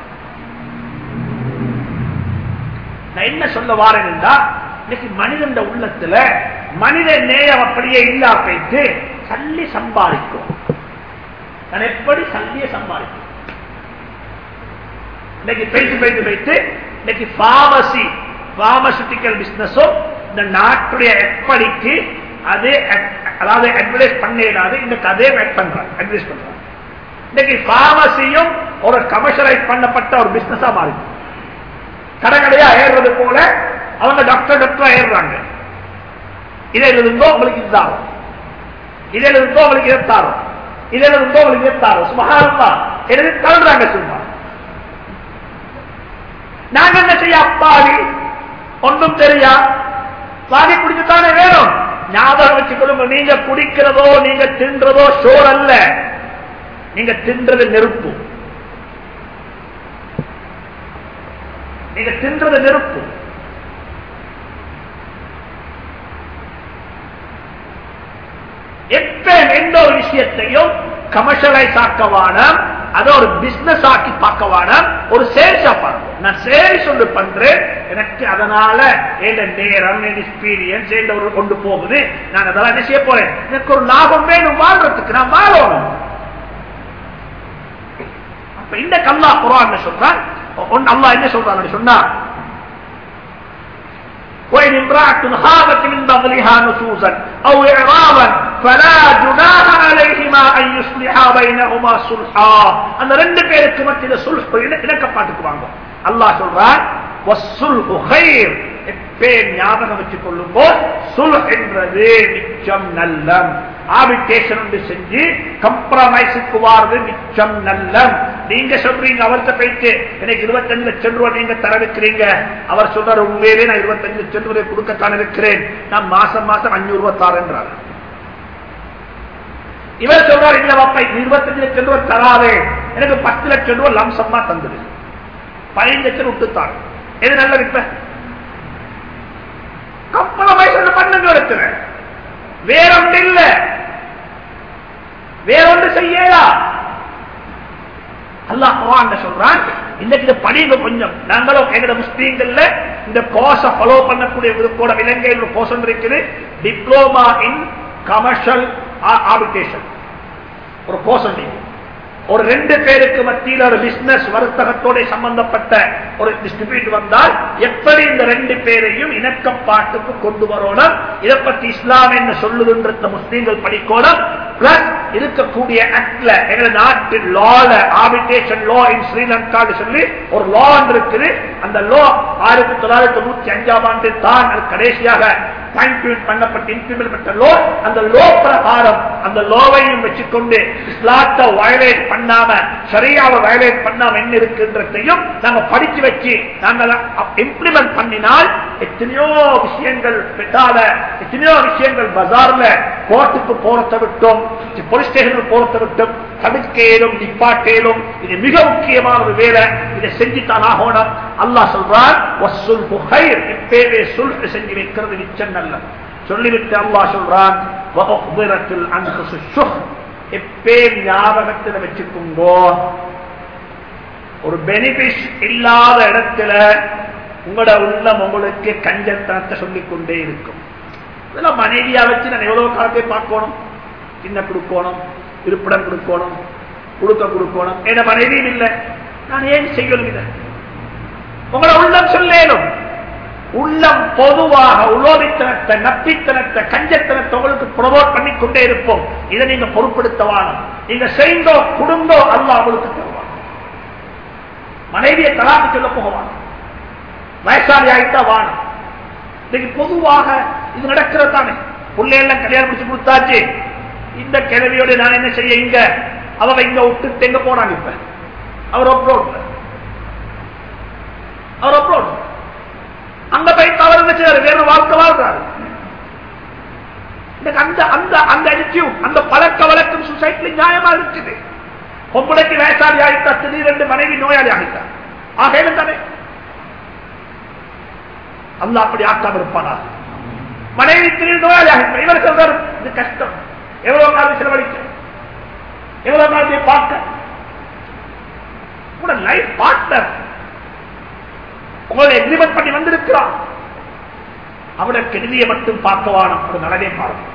நான் என்ன சொல்ல வாரேன் இன்னைக்கு மனிதன் உள்ளத்துல மனித நேயம் அப்படியே இல்லா போயிட்டு சல்லி சம்பாதிக்கும் நான் எப்படி சல்லிய சம்பாதிக்கும் இன்னைக்கு போயிட்டு போயிட்டு போயிட்டு இன்னைக்கு பார்மசி பார்மசூட்டிக்கல் பிசினஸும் இந்த நாட்டுடைய எப்படிக்கு அது அதாவது அட்வர்டைஸ் பண்ணிடாது இன்னைக்கு அதே மேட் பண்றாங்க அட்வர்டைஸ் பண்றாங்க இன்னைக்கு பார்மசியும் ஒரு கமர்ஷியலைஸ் பண்ணப்பட்ட ஒரு பிசினஸா மாறி கடைக்கடையா ஏறுறது போல அவங்க டாக்டர் டாக்டரா ஏறுறாங்க இதில் இருந்தோ உங்களுக்கு இதுதான் இதில் இருந்தோ உங்களுக்கு இருத்தாரும் இதில் இருந்தோ உங்களுக்கு இருத்தாரும் சுமகாரமா எழுதி தள்ளுறாங்க சும்மா நாங்க என்ன செய்ய அப்பாவி ஒன்றும் தெரியா வாங்கி குடிச்சுத்தானே வேணும் ஞாபகம் வச்சுக்கொள்ளுங்க நீங்க குடிக்கிறதோ நீங்க தின்றதோ சோர் அல்ல நீங்க தின்றது நெருப்பு நீங்க தின்றது நெருப்பு எப்ப எந்த ஒரு விஷயத்தையும் கமர்ஷியலைஸ் ஆக்கவான அதை ஒரு பிசினஸ் ஆக்கி பார்க்கவான ஒரு சேல்ஸா பார்க்கணும் நான் சேல்ஸ் ஒன்று பண்றேன் எனக்கு அதனால என் நேரம் என் எக்ஸ்பீரியன்ஸ் எந்த ஒரு கொண்டு போகுது நான் அதெல்லாம் என்ன செய்ய போறேன் எனக்கு ஒரு லாபம் வேணும் வாழ்றதுக்கு நான் வாழணும் அப்ப இந்த கல்லா குரான் சொல்றான் அல்லா என்ன சொல்றான் சொன்னா وإن امرأة خافت من بغلها نشوزا أو إعراضا فلا جناح عليهما أن يصلحا بينهما صلحا அந்த ரெண்டு பேருக்கு மத்தியில சுல்ஹ் இணக்கப்பாட்டுக்கு வாங்க அல்லாஹ் சொல்றான் வஸ்ஸுல்ஹு கைர் எப்பே ஞாபகம் வச்சுக் கொள்ளும்போ சுல் என்றது மிச்சம் நல்லம் ஆபிட்டேஷன் ஒன்று செஞ்சு கம்ப்ரமைஸுக்கு வாரது மிச்சம் நல்லம் நீங்க சொல்றீங்க அவர்கிட்ட போயிட்டு எனக்கு இருபத்தஞ்சு லட்சம் ரூபாய் நீங்க தர இருக்கிறீங்க அவர் சொல்றாரு உண்மையிலே நான் இருபத்தஞ்சு லட்சம் ரூபாய் கொடுக்கத்தான் இருக்கிறேன் நான் மாசம் மாசம் அஞ்சூறு ரூபாய் தரேன்றார் இவர் சொல்றாரு இல்ல பாப்பா இருபத்தஞ்சு லட்சம் ரூபாய் தராதே எனக்கு பத்து லட்சம் ரூபாய் லம்சமா தந்தது பதினஞ்சு லட்சம் விட்டுத்தான் எது நல்ல இப்ப கம்பளமாய் சொல்ல பண்ணுங்க இடத்துல வேறொன்று இல்ல வேறொன்று செய்யலா அல்லாஹ் குரான் சொல்றான் இன்னைக்கு இதை படிங்க கொஞ்சம் நாங்களும் எங்கட முஸ்லீம்கள்ல இந்த கோர்ஸ ஃபாலோ பண்ணக்கூடிய கூட இலங்கையில் ஒரு கோர்ஸ் இருக்குது டிப்ளோமா இன் கமர்ஷியல் ஆபிடேஷன் ஒரு கோர்ஸ் ஒரு ரெண்டு பேருக்கு மத்தியில் ஒரு பிசினஸ் வர்த்தகத்தோட சம்பந்தப்பட்ட ஒரு டிஸ்ட்ரிபியூட் வந்தால் எப்படி இந்த ரெண்டு பேரையும் இணக்கப்பாட்டுக்கு கொண்டு வரணும் இதை பத்தி இஸ்லாம் என்ன சொல்லுதுன்ற முஸ்லீம்கள் படிக்கணும் பிளஸ் இருக்கக்கூடிய ஆக்ட்ல எங்க நாட்டு லால ஆபிடேஷன் லா இன் ஸ்ரீலங்கா சொல்லி ஒரு லா இருக்குது அந்த லா ஆயிரத்தி தொள்ளாயிரத்தி தொண்ணூத்தி அஞ்சாம் ஆண்டு தான் கடைசியாக பண்ணப்பட்ட இம்ப்ளிமெண்ட் பண்ண லோ அந்த லோ பிரகாரம் அந்த லோவையும் வச்சுக்கொண்டு இஸ்லாத்தை வயலேட் பண்ணாம சரியாவை வயலேட் பண்ணாம என்ன இருக்குன்றதையும் நாங்க படிச்சு வச்சு நாங்க இம்ப்ளிமெண்ட் பண்ணினால் எத்தனையோ விஷயங்கள் பெட்டால எத்தனையோ விஷயங்கள் பஜார்ல கோர்ட்டுக்கு போறதை விட்டோம் போலீஸ் ஸ்டேஷனுக்கு போறதை விட்டும் தடுக்கேலும் நிப்பாட்டேலும் இது மிக முக்கியமான ஒரு வேலை இதை செஞ்சுத்தான் ஆகணும் அல்லாஹ் சொல்றான் எப்பேவே சுல் செஞ்சு வைக்கிறது நிச்சயம் நல்ல சொல்லிவிட்டு அல்லாஹ் சொல்றான் எப்பே ஞாபகத்தில் வச்சுக்கோங்கோ ஒரு பெனிபிட் இல்லாத இடத்துல உங்களோட உள்ளம் உங்களுக்கு கஞ்சத்தனத்தை சொல்லிக் கொண்டே இருக்கும் இதெல்லாம் மனைவியா வச்சு நான் எவ்வளவு காலத்தை பார்க்கணும் சின்ன கொடுக்கணும் இருப்பிடம் கொடுக்கணும் கொடுக்க கொடுக்கணும் என மனைவியும் இல்லை நான் ஏன் செய்யணும் இதை உங்களோட உள்ளம் சொல்லேனும் உள்ளம் பொதுவாக உலோபித்தனத்தை நப்பித்தனத்தை கஞ்சத்தனத்தை உங்களுக்கு ப்ரொமோட் பண்ணி கொண்டே இருப்போம் இதை நீங்க பொருட்படுத்தவான நீங்க செய்தோ குடும்போ அல்ல அவங்களுக்கு தருவாங்க மனைவியை தலாக்கு சொல்ல போகவான வயசாளி ஆகிட்டா வானம் இன்னைக்கு பொதுவாக இது நடக்கிறது தானே பிள்ளையெல்லாம் கல்யாணம் முடிச்சு கொடுத்தாச்சு இந்த கிழவியோட நான் என்ன செய்ய இங்க அவ இங்க விட்டு எங்க போனாங்க இப்ப அவர் அப்ரோட்ல அவர் அப்ரோட் அங்க போய் அவர் என்ன செய்யறாரு வேற வாழ்க்கை வாழ்றாரு அந்த அந்த அந்த அடிட்டியூட் அந்த பழக்க வழக்கம் சொசைட்டில நியாயமா இருக்குது பொம்பளைக்கு வயசாளி ஆகிட்டா திடீரென்று மனைவி நோயாளி ஆகிட்டா ஆகையில தானே அல்ல அப்படி ஆக்காம இருப்பானா மனைவி திடீர் நோயாளியாக இவர் சொல்றாரு இது கஷ்டம் எவ்வளவு காலம் செலவழிக்க எவ்வளவு காலத்தை பார்க்க உங்களோட லைஃப் பார்ட்னர் உங்களை எக்ரிமெண்ட் பண்ணி வந்திருக்கிறான் அவட கெடுதியை மட்டும் பார்க்கவான ஒரு நலனே பாருங்க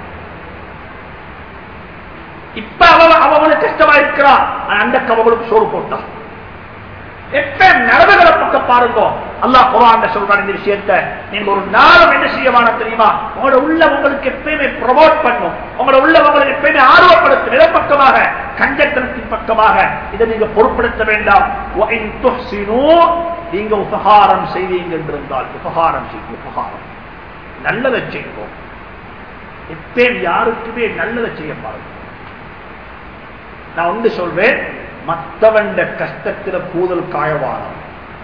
இப்ப அவ அவங்களுக்கு கஷ்டமா இருக்கிறான் அந்த அவங்களுக்கு சோறு போட்டான் எப்ப நரவுகளை பக்கம் பாருங்க அல்லாஹ் குரான் சொல்றான் இந்த விஷயத்த நீங்க ஒரு நாளும் என்ன செய்யவான தெரியுமா உங்களோட உள்ள உங்களுக்கு எப்பயுமே ப்ரொமோட் பண்ணும் உங்களோட உள்ள உங்களுக்கு எப்பயுமே ஆர்வப்படுத்தும் எதை பக்கமாக கஞ்சத்தனத்தின் பக்கமாக இதை நீங்க பொருட்படுத்த வேண்டாம் وَإِن تُحْسِنُوا நீங்க உபகாரம் செய்வீங்க என்றிருந்தால் உபகாரம் செய்யுங்க உபகாரம் நல்லதை செய்வோம் எப்பயும் யாருக்குமே நல்லதை செய்ய பாருங்க நான் ஒன்று சொல்வேன் மற்றவண்ட கஷ்டத்தில கூதல் காயவானம்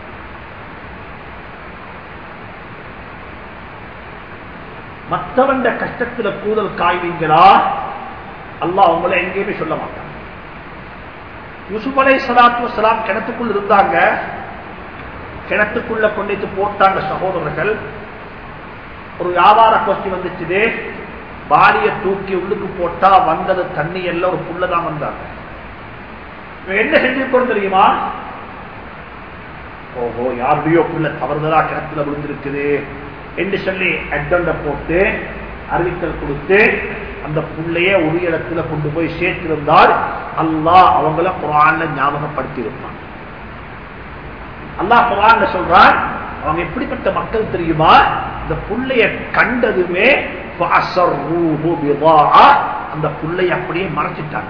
மற்றவண்ட கஷ்டத்தில கூதல் காய்வீங்களா அல்லாஹ் உங்களை எங்கேயுமே சொல்ல மாட்டாங்க யூசுப் அலை சலாத்து வசலாம் கிணத்துக்குள் இருந்தாங்க கிணத்துக்குள்ள கொண்டு போட்டாங்க சகோதரர்கள் ஒரு வியாபார கோஷ்டி வந்துச்சுது பாடிய தூக்கி உள்ளுக்கு போட்டா வந்தது தண்ணி எல்லாம் ஒரு புள்ளதான் வந்தாங்க இவன் என்ன செஞ்சிருக்கோம் தெரியுமா ஓஹோ யாருடையோ புள்ள தவறுதலா கிணத்துல விழுந்திருக்குது என்று சொல்லி அட்டண்ட போட்டு அறிவித்தல் கொடுத்து அந்த புள்ளைய ஒரு இடத்துல கொண்டு போய் சேர்த்திருந்தால் அல்லாஹ் அவங்கள குரான்ல ஞாபகப்படுத்தி இருப்பான் அல்லாஹ் குரான்ல சொல்றான் அவங்க எப்படிப்பட்ட மக்கள் தெரியுமா இந்த புள்ளைய கண்டதுமே அந்த புள்ளைய அப்படியே மறைச்சிட்டாங்க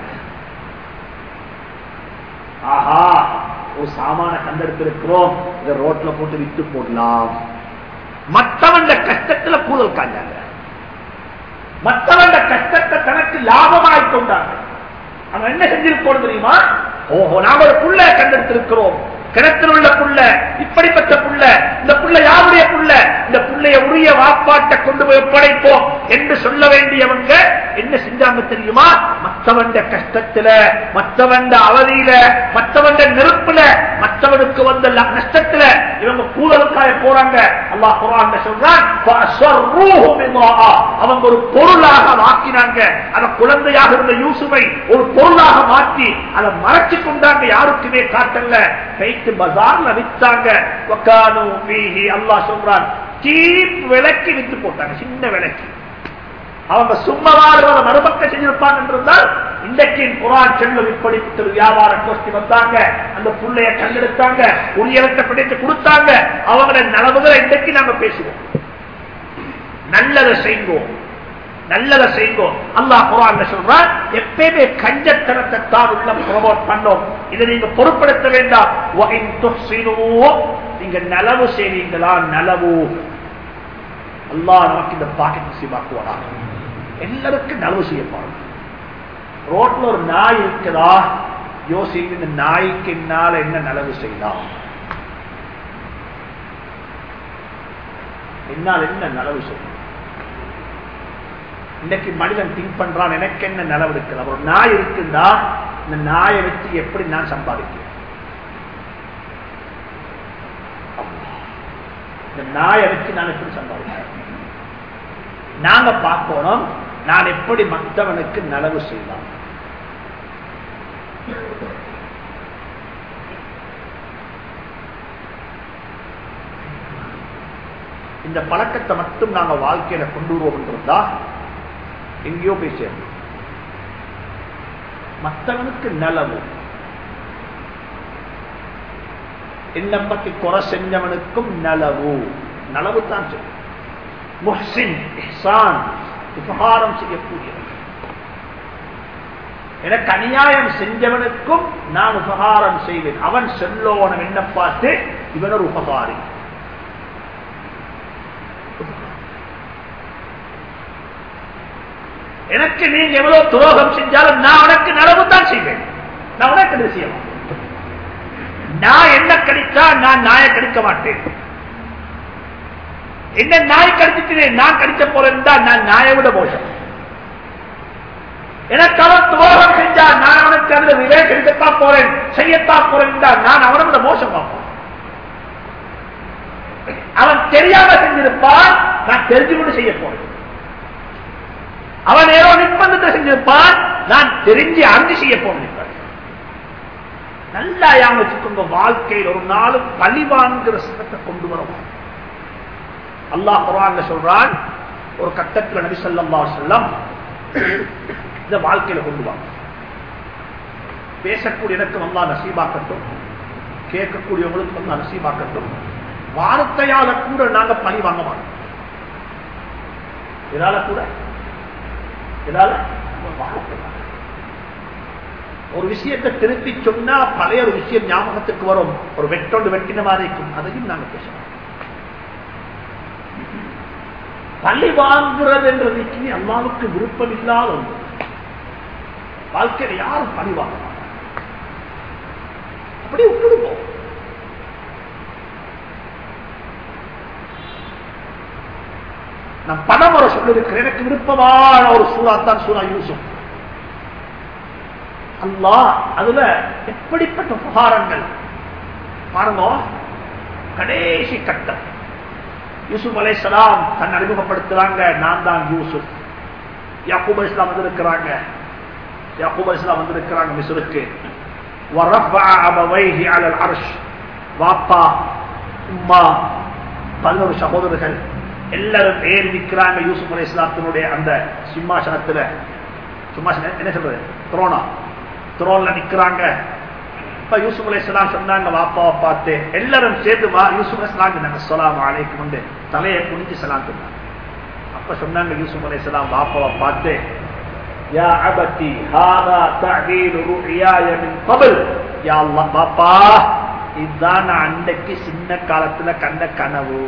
ஆஹா ஒரு சாமான கண்டெடுத்திருக்கிறோம் இதை ரோட்ல போட்டு வித்து போடலாம் மற்றவன் கஷ்டத்துல கூதல் காஞ்சாங்க மற்றவன் கஷ்டத்தை தனக்கு லாபமாய் கொண்டாங்க அவன் என்ன செஞ்சிருக்கோம் தெரியுமா ஓஹோ நாம ஒரு புள்ள கண்டெடுத்திருக்கிறோம் கிணத்தில் உள்ள புள்ள இப்படிப்பட்ட புள்ள இந்த புள்ள யாருடைய புள்ள இந்த புள்ளைய உரிய வாப்பாட்டை கொண்டு போய் ஒப்படைப்போம் என்று சொல்ல வேண்டியவங்க என்ன செஞ்சாங்க தெரியுமா மற்றவண்ட கஷ்டத்துல மற்றவண்ட அவதியில மற்றவண்ட நெருப்புல மற்றவனுக்கு வந்த நஷ்டத்துல இவங்க கூதலுக்காய போறாங்க அல்லாஹ் குரான் சொல்றான் அவங்க ஒரு பொருளாக மாற்றினாங்க அந்த குழந்தையாக இருந்த யூசுவை ஒரு பொருளாக மாற்றி அதை மறைச்சு கொண்டாங்க யாருக்குமே காட்டல வைத்து பஜார்ல வித்தாங்க அல்லாஹ் சொல்றான் சீப் விலைக்கு வித்து போட்டாங்க சின்ன விலைக்கு அவங்க சும்மவாறு மறுபக்க செஞ்சிருப்பாங்க என்றால் இன்றைக்கு குரான் செல்லும் இப்படிப்பட்ட வியாபார கோஷ்டி வந்தாங்க அந்த புள்ளைய கண்டெடுத்தாங்க உரியவத்தை பிடித்து கொடுத்தாங்க அவங்கள நலவுகளை இன்றைக்கு நாங்க பேசுவோம் நல்லதை செய்வோம் நல்லதை செய்வோம் அல்லாஹ் குரான் சொல்றான் எப்பயுமே கஞ்சத்தனத்தை தான் உள்ள ப்ரொமோட் பண்ணோம் இதை நீங்க பொருட்படுத்த வேண்டாம் நீங்க நலவு செய்வீங்களா நலவு அல்லாஹ் நமக்கு இந்த பாக்கெட் நசீபாக்குவாரா எல்லாருக்கும் நலவு செய்யப்பாரு ரோட்ல ஒரு நாய் இருக்குதா யோசிங்க இந்த நாய்க்கு என்னால என்ன நலவு செய்யலாம் என்னால் என்ன நலவு செய்யலாம் இன்னைக்கு மனிதன் திங்க் பண்றான் எனக்கு என்ன நிலவு இருக்குது ஒரு நாய் இருக்குண்டா இந்த நாயை வச்சு எப்படி நான் சம்பாதிக்கிறேன் இந்த நாயை வச்சு நான் எப்படி சம்பாதிக்கிறேன் நாங்க பார்க்கணும் நான் எப்படி மற்றவனுக்கு நலவு செய்யலாம் இந்த பழக்கத்தை மட்டும் நாங்க வாழ்க்கையில கொண்டு வருவோம் இருந்தா எங்கேயோ போய் சேரணும் மற்றவனுக்கு நலவு என்னை பத்தி குறை செஞ்சவனுக்கும் நலவு நலவு தான் செய்யும் முஹ்சின் இஹ்சான் உபகாரம் செய்யக்கூடியவன் எனக்கு அநியாயம் செஞ்சவனுக்கும் நான் உபகாரம் செய்வேன் அவன் செல்லோனம் என்ன பார்த்து இவன் ஒரு உபகாரி எனக்கு நீங்க எவ்வளவு துரோகம் செஞ்சாலும் நான் உனக்கு நலவு தான் செய்வேன் நான் உனக்கு விஷயம் நான் என்ன கடித்தா நான் நாயை கடிக்க மாட்டேன் என்ன நாய் கடிச்சிட்டு நான் கடிச்ச போறேன் நான் நாயை விட மோசம் எனக்கு அவன் துரோகம் செஞ்சா நான் அவனுக்கு அதுல விவேக் எடுக்கத்தான் போறேன் செய்யத்தான் போறேன் நான் அவனை விட மோசம் பார்ப்போம் அவன் தெரியாம செஞ்சிருப்பான் நான் தெரிஞ்சு கொண்டு செய்ய போறேன் அவன் ஏதோ நிர்பந்தத்தை செஞ்சிருப்பான் நான் தெரிஞ்சு அறிஞ்சு செய்ய போறேன் நல்லா யாம வச்சுக்கோங்க வாழ்க்கையில் ஒரு நாளும் பழி வாங்குற சட்டத்தை கொண்டு வரவும் அல்லாஹ் குரான்ல சொல்றான் ஒரு கட்டத்தில் நபி சொல்லா செல்லம் இந்த வாழ்க்கையில கொண்டு வாங்க பேசக்கூடிய எனக்கு வந்தா நசீபாக்கட்டும் கேட்கக்கூடியவங்களுக்கு வந்தா நசீபாக்கட்டும் வார்த்தையால கூட நாங்க பழி வாங்க மாட்டோம் இதால கூட இதால வார்த்தை ஒரு விஷயத்தை திருப்பி சொன்னா பழைய ஒரு விஷயம் ஞாபகத்துக்கு வரும் ஒரு வெட்டோண்டு வெட்டின மாதிரி இருக்கும் அதையும் நாங்க பேசணும் பள்ளி வாங்குறது என்றதுக்கு அல்லாவுக்கு விருப்பம் இல்லாத ஒன்று வாழ்க்கையில யாரும் பழி வாங்க மாட்டாங்க அப்படி விட்டுடுவோம் நான் பணம் வர சொல்லிருக்கிறேன் எனக்கு விருப்பமான ஒரு சூறா தான் சூறா யூசுப் அல்லா அதுல எப்படிப்பட்ட புகாரங்கள் பாருங்க கடைசி கட்டம் யூசுப் அலை சலாம் தன் அறிமுகப்படுத்துறாங்க நான் தான் யூசுப் யாக்கூப் அலி இஸ்லாம் வந்திருக்கிறாங்க யாக்கூப் அலி இஸ்லாம் வந்திருக்கிறாங்க மிஸ்ருக்கு வாப்பா உம்மா பதினோரு சகோதரர்கள் எல்லாரும் ஏறி நிற்கிறாங்க யூசுப் அலி இஸ்லாத்தினுடைய அந்த சிம்மாசனத்துல சிம்மாசனம் என்ன சொல்றது துரோனா துரோன்ல நிக்கிறாங்க இப்ப யூசுப் அலி இஸ்லாம் சொன்னாங்க வாப்பாவை பார்த்து எல்லாரும் சேர்ந்து வா யூசுப் அலி இஸ்லாம் நாங்க சொல்லாம் அழைக்கும் வந்து தலையை குனிஞ்சு சலாம் சொன்னாங்க அப்ப சொன்னாங்க யூசுப் அலி இஸ்லாம் வாப்பாவை பார்த்து யா அபத்தி ஹாதா தஅவீல் ருயா மின் قبل யா அல்லாஹ் பாப்பா இதுதான் நான் அன்றைக்கு சின்ன காலத்துல கண்ட கனவு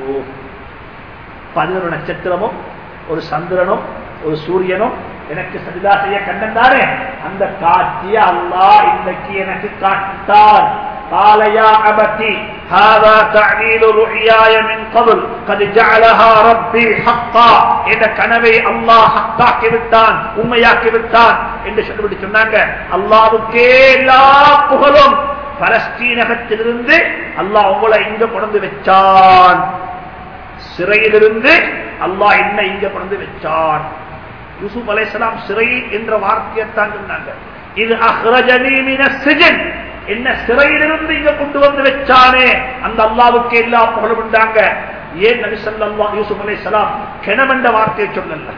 பதினொரு நட்சத்திரமும் ஒரு சந்திரனும் ஒரு சூரியனும் எனக்கு சஜிதா செய்ய கண்டந்தானே அந்த காட்சிய அல்லாஹ் இன்னைக்கு எனக்கு காட்டித்தான் قال يا أبتي هذا تعليل رؤياي من قبل قد جعلها ربي حقا இந்த கனவை அல்லாஹ் ஹக்காக்கி விட்டான் உண்மையாக்கி விட்டான் என்று சொல்லிவிட்டு சொன்னாங்க அல்லாவுக்கே எல்லா புகழும் பலஸ்தீனகத்திலிருந்து அல்லாஹ் உங்களை இங்க கொண்டு வச்சான் சிறையிலிருந்து அல்லாஹ் என்ன இங்க கொண்டு வச்சான் யூசுப் அலைசலாம் சிறை என்ற வார்த்தையைத்தான் சொன்னாங்க இது அஹ்ரஜனி மின சிஜன் என்ன சிறையிலிருந்து இங்க கொண்டு வந்து வச்சானே அந்த அல்லாவுக்கு எல்லா புகழும் உண்டாங்க ஏன் நபி சொல்லா யூசுப் அலைசலாம் கிணமென்ற வார்த்தையை சொல்லல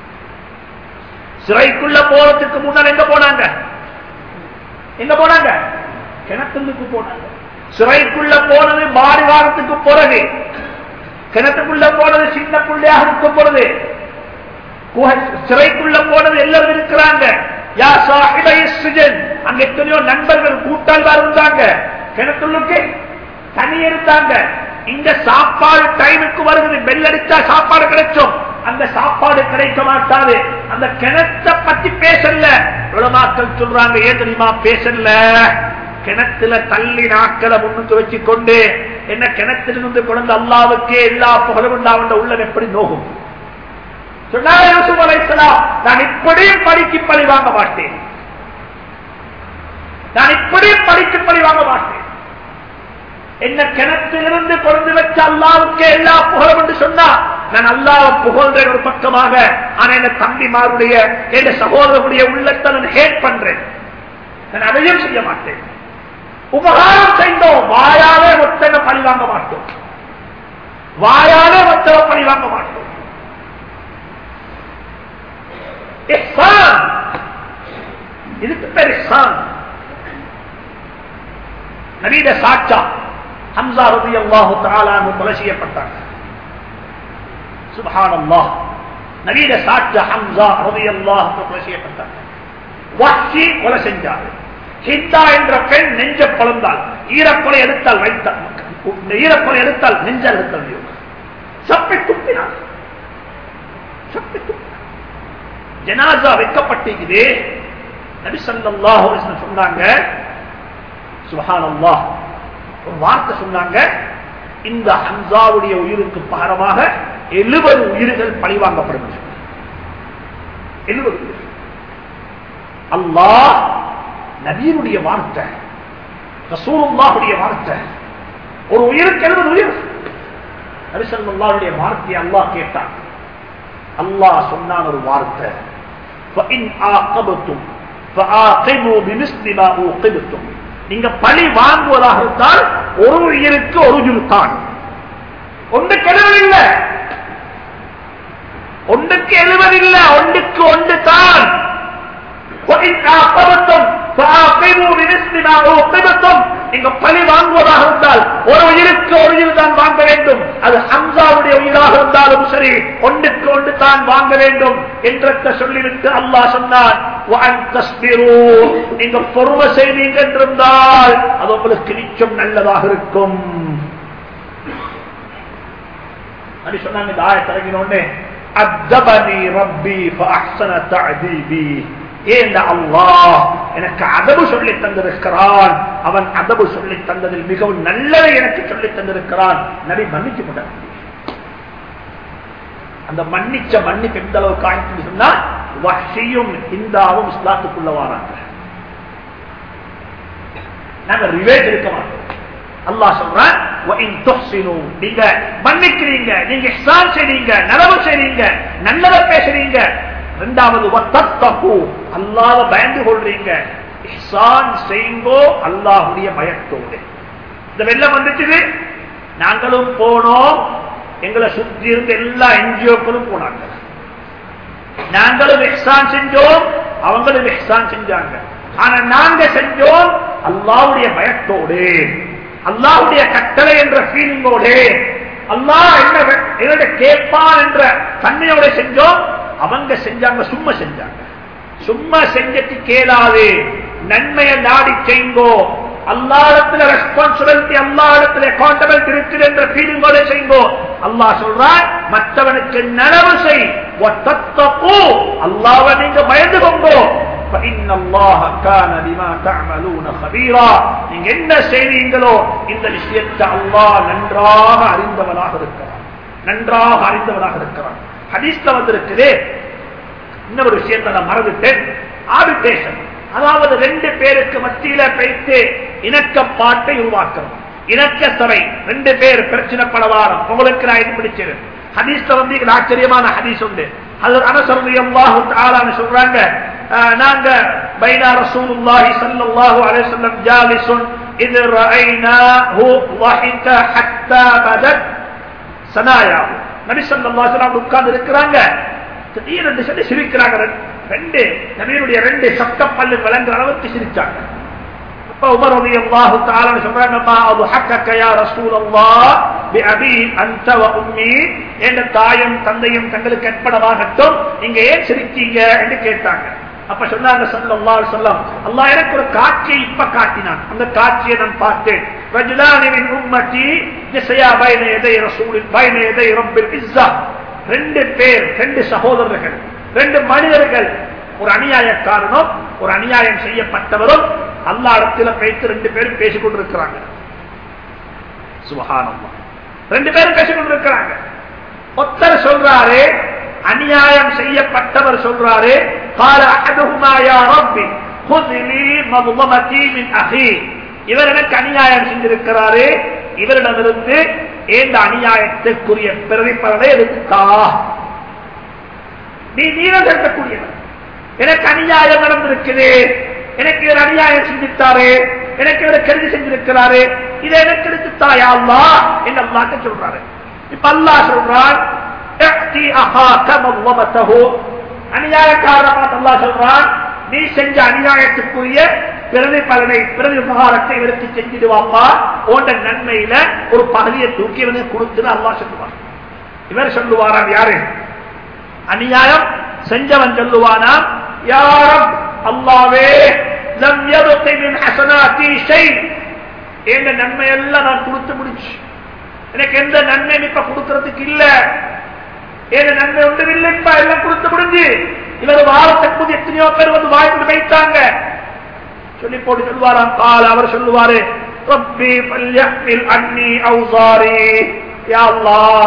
சிறைக்குள்ள போறதுக்கு முன்னால் எங்க போனாங்க எங்க போனாங்க கிணத்துக்கு போனாங்க சிறைக்குள்ள போனது மாறி வாரத்துக்கு பிறகு கிணத்துக்குள்ள போனது சின்ன பிள்ளையாக இருக்கும் பொழுது சிறைக்குள்ள போனது எல்லாரும் இருக்கிறாங்க யா சாஹிபை சுஜன் அங்க எத்தனையோ நண்பர்கள் கூட்டாளிகள் இருந்தாங்க கிணத்துள்ளுக்கு தனி இருந்தாங்க இந்த சாப்பாடு டைமுக்கு வருவது பெல் அடிச்சா சாப்பாடு கிடைச்சோம் அந்த சாப்பாடு கிடைக்க மாட்டாது அந்த கிணத்தை பத்தி பேசல உலமாக்கள் சொல்றாங்க ஏன் தெரியுமா பேசல கிணத்துல தள்ளி நாட்களை முன்னுக்கு வச்சு கொண்டு என்ன கிணத்திலிருந்து கொண்டு அல்லாவுக்கே எல்லா புகழும் உண்டாவண்ட உள்ளம் எப்படி நோகும் நான் இப்படியும் படிக்கு பழி வாங்க மாட்டேன் நான் இப்படியும் படிக்கு பழி வாங்க மாட்டேன் என்ன கிணத்திலிருந்து கொண்டு வச்ச அல்லாவுக்கே எல்லா புகழும் என்று சொன்னா நான் அல்லாவை புகழ்றேன் ஒரு பக்கமாக ஆனா என்ன தம்பிமாருடைய என் சகோதரருடைய உள்ளத்தை நான் ஹேட் பண்றேன் நான் அதையும் செய்ய மாட்டேன் உபகாரம் செய்தோம் வாயாலே ஒத்தனை பழி வாங்க மாட்டோம் வாயாலே ஒத்தனை பழி வாங்க மாட்டோம் இதுக்கு பேர் இஹ்சான் நவீன சாட்சா ஹம்சா ரதி அல்லாஹு தாலானு கொலை செய்யப்பட்டாங்க சுபஹான் அல்லாஹ் நவீன சாட்சா ஹம்சா ரதி அல்லாஹு கொலை செய்யப்பட்டாங்க வஹ்ஷி கொலை செஞ்சாரு ஹிந்தா என்ற பெண் நெஞ்ச பழந்தால் ஈரப்பொலை எடுத்தால் வைத்தால் ஈரப்பொலை எடுத்தால் நெஞ்சால் எடுத்த முடியும் சப்பை துப்பினார் சப்பை துப்பினார் ஜனாசா வைக்கப்பட்டிருக்குது நபி சல்லாஹ் சொன்னாங்க சுபஹான் அல்லாஹ் ஒரு வார்த்தை சொன்னாங்க இந்த ஹம்சாவுடைய உயிருக்கு பாரமாக எழுபது உயிர்கள் பழிவாங்கப்படும் எழுபது உயிர் அல்லாஹ் நபீனுடைய வார்த்தை ரசூலுல்லாஹுடைய வார்த்தை ஒரு உயிருக்கு எழுபது உயிர் நபிசல்லாவுடைய வார்த்தையை அல்லாஹ் கேட்டான் அல்லாஹ் சொன்னான் ஒரு வார்த்தை فإن عاقبتم فعاقبوا بمثل ما عوقبتم நீங்க பழி வாங்குவதாக இருந்தால் ஒரு உயிருக்கு ஒரு ஜுல்தான் ஒன்று கெடுவதில்லை ஒன்றுக்கு எழுவதில்லை ஒன்றுக்கு ஒன்று தான் وإن عاقبتم فعاقبوا بمثل ما عوقبتم நீங்க பழி வாங்குவதாக இருந்தால் ஒரு உயிருக்கு ஒரு உயிர் தான் வாங்க வேண்டும் அது ஹம்சாவுடைய உயிராக இருந்தாலும் சரி ஒன்றுக்கு ஒன்று தான் வாங்க வேண்டும் என்றத்தை சொல்லிவிட்டு அல்லாஹ் சொன்னார் وَأَن تَصْبِرُوا நீங்க பொறுமை செய்வீங்க என்றிருந்தால் அது உங்களுக்கு நிச்சயம் நல்லதாக இருக்கும் அப்படி சொன்னாங்க இந்த ஆயத்தை இறங்கினோடனே அத்தபனி ரப்பி فأحسن تعذيبي ஏன் அல்லாஹ் எனக்கு அதபு சொல்லி தந்திருக்கிறான் அவன் அதபு சொல்லி தந்ததில் மிகவும் நல்லதை எனக்கு சொல்லி தந்திருக்கிறான் நபி மன்னிச்சு கொண்டார் அந்த மன்னிச்ச மன்னிப்பு எந்த அளவுக்கு ஆயிட்டு சொன்னா வஷியும் இந்தாவும் இஸ்லாத்துக்குள்ள வராங்க நாங்க ரிவேஜ் இருக்க மாட்டோம் அல்லாஹ் சொல்றான் நீங்க மன்னிக்கிறீங்க நீங்க இஹ்சான் செய்றீங்க நலவு செய்றீங்க நல்லதை பேசுறீங்க இரண்டாவது அல்லாத பயந்து கொள்றீங்க இஹ்சான் செய்யுங்கோ அல்லாஹுடைய பயத்தோடு இந்த வெள்ளம் வந்துச்சு நாங்களும் போனோம் எங்களை சுற்றி இருந்த எல்லா என்ஜிஓக்களும் போனாங்க நாங்களும் எஹ்சான் செஞ்சோம் அவங்களும் எஹ்சான் செஞ்சாங்க ஆனா நாங்க செஞ்சோம் அல்லாவுடைய பயத்தோடு அல்லாவுடைய கட்டளை என்ற ஃபீலிங்கோடு அல்லாஹ் என்ன என்னோட கேட்பான் என்ற தன்மையோட செஞ்சோம் அவங்க செஞ்சாங்க சும்மா செஞ்சாங்க சும்மா செஞ்சது கேளாது நன்மையை நாடி செய்யுங்கோ அல்லா இடத்துல ரெஸ்பான்சிபிலிட்டி அல்லா இடத்துல அக்கௌண்டபிலிட்டி இருக்குது என்ற ஃபீலிங்கோட செய்யுங்கோ அல்லாஹ் சொல்றான் மற்றவனுக்கு நனவு செய் அல்லாவை நீங்க பயந்து கொண்டோ நீங்க என்ன செய்வீங்களோ இந்த விஷயத்தை அல்லாஹ் நன்றாக அறிந்தவனாக இருக்கிறான் நன்றாக அறிந்தவனாக இருக்கிறான் ஹதீஸ்ல வந்திருக்குது இன்னொரு விஷயத்தை நான் மறந்துட்டேன் ஆபிடேஷன் அதாவது ரெண்டு பேருக்கு மத்தியில வைத்து இணக்கப்பாட்டை உருவாக்கணும் இணக்க சபை ரெண்டு பேர் பிரச்சனைப்படவாரம் உங்களுக்கு நான் இது பிடிச்சது ஹதீஸ்ல வந்து இது ஆச்சரியமான ஹதீஸ் உண்டு அது அனசரணியம்பாக சொல்றாங்க நாங்க பைனா ரசூலுல்லாஹி ஸல்லல்லாஹு அலைஹி வஸல்லம் ஜாலிசுன் இது ரஐனாஹு வஹிக ஹத்தா பதத் சனாயாஹு நபி ஸல்லல்லாஹு அலைஹி வஸல்லம் உட்கார்ந்து இருக்கிறாங்க திடீரென்று சொல்லி சிரிக்கிறாங்க ரெண்டு நபியினுடைய ரெண்டு சப்த பல்லு விளங்குற அளவுக்கு சிரிச்சாங்க அப்ப உமர் ரவி அல்லாஹு தாலன்னு சொல்றாங்க மா அது ஹக்கக்க யா ரசூலல்லாஹ் பிஅபி அன்த வ உம்மி என்ற தாயும் தந்தையும் தங்களுக்கு ஏற்படவாகட்டும் நீங்க ஏன் சிரிச்சீங்க என்று கேட்டாங்க அப்ப சொன்னாங்க ஸல்லல்லாஹு அலைஹி வஸல்லம் அல்லாஹ் எனக்கு ஒரு காட்சியை இப்ப காட்டினான் அந்த காட்சியை நான் பார்த்தேன் ரஜுலானி மின் உம்மத்தி ஜஸயா பைன யதை ரசூலில் பைன யதை ரப்பில் இஸ்ஸா ரெண்டு பேர் ரெண்டு சகோதரர்கள் ரெண்டு மனிதர்கள் ஒரு அநியாயக்காரனும் ஒரு அநியாயம் செய்யப்பட்டவரும் அல்லா இடத்துல பேச்சு ரெண்டு பேரும் பேசிக் கொண்டிருக்கிறாங்க சுபகானம் ரெண்டு பேரும் பேசிக் கொண்டிருக்கிறாங்க ஒத்தர் சொல்றாரு அநியாயம் செய்யப்பட்டவர் சொல்றாரு கால அகதுமாயா ரப்பி خذلي مظلمتي من اخي இவர் எனக்கு அநியாயம் செஞ்சிருக்கிறாரு இவரிடமிருந்து ஏந்த அநியாயத்திற்குரிய பிரதிப்பலனை எடுத்துக்கா நீ நீரம் செலுத்தக்கூடியவர் எனக்கு அநியாயம் நடந்திருக்குது எனக்கு இவர் அநியாயம் செஞ்சுட்டாரு எனக்கு இவர் கருதி செஞ்சிருக்கிறாரு இதை எனக்கு எடுத்துத்தாயா அல்லா என்று அல்லாட்ட சொல்றாரு இப்ப அல்லா சொல்றான் அநியாயக்காரமா அல்லா சொல்றான் நீ செஞ்ச அநியாயத்துக்குரிய பிரதி பலனை பிரதி உபகாரத்தை இவருக்கு செஞ்சிடுவாப்பா ஓண்ட நன்மையில ஒரு பகுதியை தூக்கி இவனுக்கு கொடுத்துன்னு அல்லா சொல்லுவான் இவர் சொல்லுவாராம் யாரு அநியாயம் செஞ்சவன் சொல்லுவானாம் யாரம் அல்லாவே லம் யபகி மின் ஹஸனாத்தி ஷை என்ற நன்மை எல்லாம் நான் கொடுத்து முடிச்சு எனக்கு எந்த நன்மையும் இப்ப கொடுக்கறதுக்கு இல்ல ஏன நன்மை ஒன்றும் இல்லைப்பா எல்லாம் கொடுத்து முடிஞ்சு இவர் வாரத்துக்கு போது எத்தனையோ பேர் வந்து வாய்ப்பு வைத்தாங்க சொல்லி போட்டு சொல்லுவாராம் கால் அவர் சொல்லுவாரு ரப்பி பல்யஹ்மில் அன்னி அவுசாரி யா அல்லாஹ்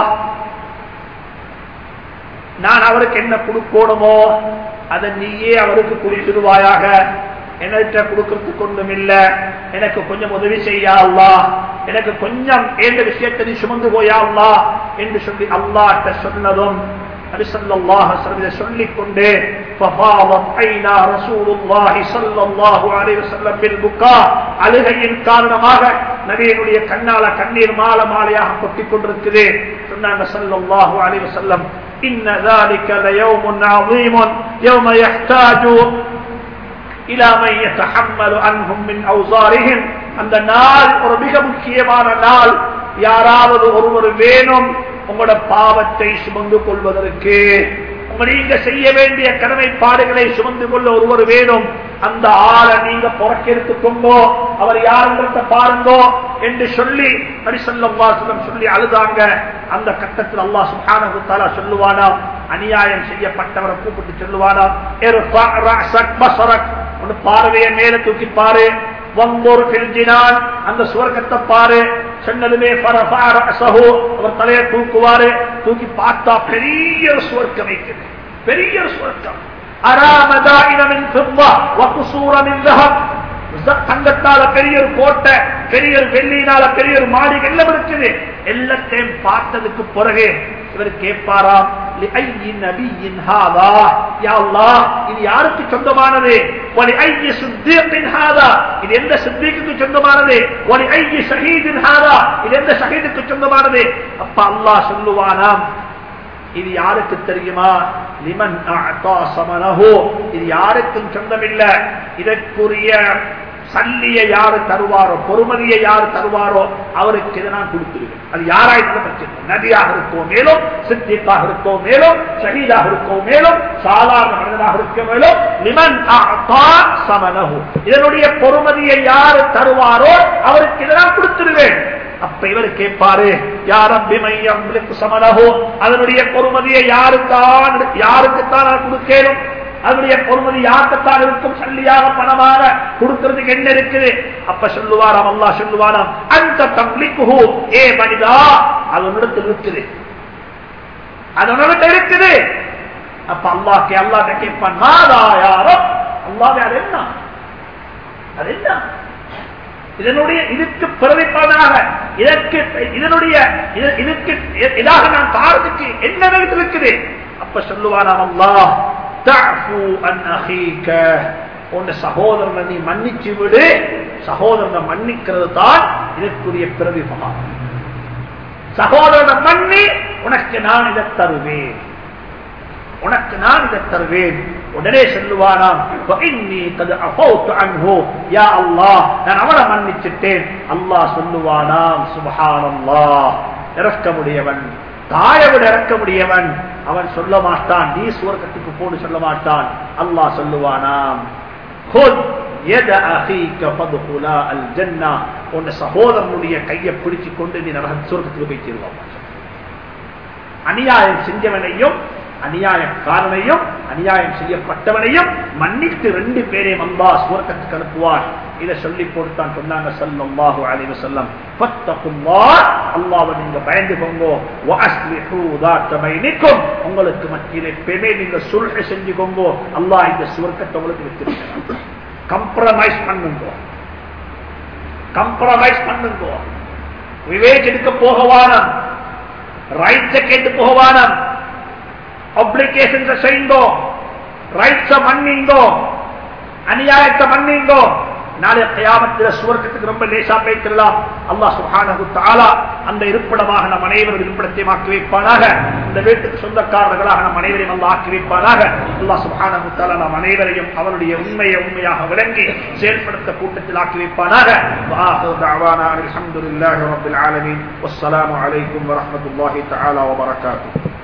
நான் அவருக்கு என்ன கொடுக்கணுமோ அதை நீயே அவருக்கு குடிச்சிடுவாயாக என்கிட்ட கொடுக்கறதுக்கு ஒன்றும் இல்ல எனக்கு கொஞ்சம் உதவி செய்யா அல்லா எனக்கு கொஞ்சம் ஏந்த விஷயத்தை நீ சுமந்து போயா அல்லா என்று சொல்லி அல்லாட்ட சொன்னதும் நபி ஸல்லல்லாஹு அலைஹி வஸல்லம் இதை சொல்லிக் கொண்டே ஃபஃபாதத் ஐனா ரசூலுல்லாஹி ஸல்லல்லாஹு அலைஹி வஸல்லம் பில் புக்கா அழுகையின் காரணமாக நபியினுடைய கண்ணால கண்ணீர் மால மாலையாக கொட்டிக் கொண்டிருக்குது சொன்னாங்க ஸல்லல்லாஹு அலைஹி வஸல்லம் إن ذلك ليوم عظيم يوم يحتاج إلى من يتحمل عنهم من أوزارهم அந்த நாள் ஒரு மிக முக்கியமான நாள் யாராவது ஒருவர் வேணும் உங்களோட பாவத்தை சுமந்து கொள்வதற்கு உங்க நீங்க செய்ய வேண்டிய கடமைப்பாடுகளை சுமந்து கொள்ள ஒருவர் வேணும் அந்த ஆளை நீங்க புறக்கெடுத்துக்கோங்கோ அவர் யாருன்றத பாருங்கோ என்று சொல்லி நரிசல்லம் சொல்லி அழுதாங்க அந்த கட்டத்தில் அல்லாஹ் சுப்ஹானஹு தஆலா சொல்லுவானா அநியாயம் செய்யப்பட்டவரை கூப்பிட்டு சொல்லுவானா இர்ஃபா ரஅஸக் பஸரக் உன் பார்வையை மேல தூக்கி பாரு வம்போர் பிரிஞ்சினான் அந்த சுவர்க்கத்தை பாரு சொன்னதுமே ஃபரஃபா ரஅஸஹு அவர் தலையை தூக்குவாரு தூக்கி பார்த்தா பெரிய ஒரு சுவர்க்கம் இருக்குது பெரிய ஒரு சுவர்க்கம் அராமதாயின மின் ஃபிவ்வா வகுசூர மின் ذهب தங்கத்தால பெரிய ஒரு கோட்டை பெரிய ஒரு வெள்ளியினால பெரிய ஒரு மாளிகை எல்லாம் இருக்குது எல்லாத்தையும் பார்த்ததுக்கு பிறகு இவர் கேட்பாராம் لأي نبي هذا يا الله இது யாருக்கு சொந்தமானது ولأي صديق هذا இது எந்த சித்திக்கு சொந்தமானது ولأي شهيد هذا இது எந்த ஷஹீதுக்கு சொந்தமானது அப்ப அல்லாஹ் சொல்லுவானாம் இது யாருக்கு தெரியுமா லிமன் அஅதா சமனஹு இது யாருக்கும் சொந்தமில்ல இதற்குரிய சல்லியை யாரு தருவாரோ பொறுமதியை யாரு தருவாரோ அவருக்கு இதை நான் கொடுத்துருவேன் அது யாராயிருந்தாலும் பிரச்சனை நபியாக இருக்கோ மேலும் சித்திக்காக இருக்கோ மேலும் ஷஹீதாக இருக்கோ மேலும் சாதாரண மனிதனாக இருக்க மேலும் லிமன் அஅதா சமனஹு இதனுடைய பொறுமதியை யாரு தருவாரோ அவருக்கு இதை நான் கொடுத்துருவேன் அப்ப இவர் கேட்பாரு யாரம்பி மையம் சமனஹோ அதனுடைய பொறுமதியை யாருத்தான் யாருக்குத்தான் நான் கொடுக்கணும் அதனுடைய பொறுமதி யாருக்குத்தான் இருக்கும் சல்லியாக பணமாக கொடுக்கிறதுக்கு என்ன இருக்குது அப்ப சொல்லுவாராம் அல்லா சொல்லுவாராம் அந்த தம்லிக்குஹு ஏ மனிதா அது உன்னிடத்தில் இருக்குது அது உன்னிடத்தில் இருக்குது அப்ப அல்லாஹ்க்கு அல்லாஹ் கேட்பான் மாதா யாரோ அல்லாஹ் அது என்ன அது என்ன இதனுடைய இதுக்கு பிரதிப்பதாக இதற்கு இதனுடைய இதுக்கு இதாக நான் தாரதுக்கு என்ன விதத்தில் இருக்குது அப்ப சொல்லுவாராம் அல்லாஹ் தஅஃபு அன் அஹீக உன் சகோதரனை நீ மன்னிச்சு விடு சகோதரனை மன்னிக்கிறது தான் இதற்குரிய பிரதிபகம் சகோதரனை மன்னி உனக்கு நான் இதை தருவேன் உனக்கு நான் இதை தருவேன் உடனே சொல்லுவானாம் நான் அவனை மன்னிச்சிட்டேன் அல்லாஹ் சொல்லுவானாம் சுபஹானல்லா இறக்க முடியவன் தாயை விட இறக்க முடியவன் அவன் சொல்ல மாட்டான் நீ சுவர்க்கத்துக்கு போன்னு சொல்ல மாட்டான் அல்லாஹ் சொல்லுவானாம் உன் சகோதரனுடைய கையை பிடிச்சு கொண்டு நீ நரக சுவர்க்கத்துக்கு போய் தீர்வான் அநியாயம் செஞ்சவனையும் அநியாயக்காரனையும் அநியாயம் செய்யப்பட்டவனையும் மன்னித்து ரெண்டு பேரையும் அல்லா சுவர்க்கத்துக்கு அனுப்புவார் இதை சொல்லி போட்டுத்தான் சொன்னாங்க சல்லாஹு அலைவ செல்லம் அல்லாவை நீங்க பயந்து கொங்கோ நிற்கும் உங்களுக்கு மத்தியில் எப்பயுமே நீங்க சுல்கை செஞ்சுக்கோங்கோ அல்லாஹ் இந்த சுவர்க்கத்தை உங்களுக்கு வச்சிருக்கிறார் கம்ப்ரமைஸ் பண்ணுங்க கம்ப்ரமைஸ் பண்ணுங்க விவேச்செடுக்க போகவானம் ரைட்ஸை கேட்டு போகவானம் அப்ளிகேஷன்ஸ் செய்யுங்கோ ரைட்ஸ மன்னிங்கோ அநியாயத்தை மன்னிங்கோ நாளை கயாமத்தில் சுவர்க்கத்துக்கு ரொம்ப லேசா பேசிடலாம் அல்லா சுஹானகு தாலா அந்த இருப்பிடமாக நம் அனைவரும் இருப்பிடத்தையும் ஆக்கி வைப்பானாக இந்த வீட்டுக்கு சொந்தக்காரர்களாக நம் அனைவரையும் அல்லா ஆக்கி வைப்பானாக அல்லா சுஹானகு தாலா நம் அனைவரையும் அவருடைய உண்மையை உண்மையாக விளங்கி செயல்படுத்த கூட்டத்தில் ஆக்கி வைப்பானாக الحمد لله رب العالمين والسلام عليكم ورحمة الله تعالى وبركاته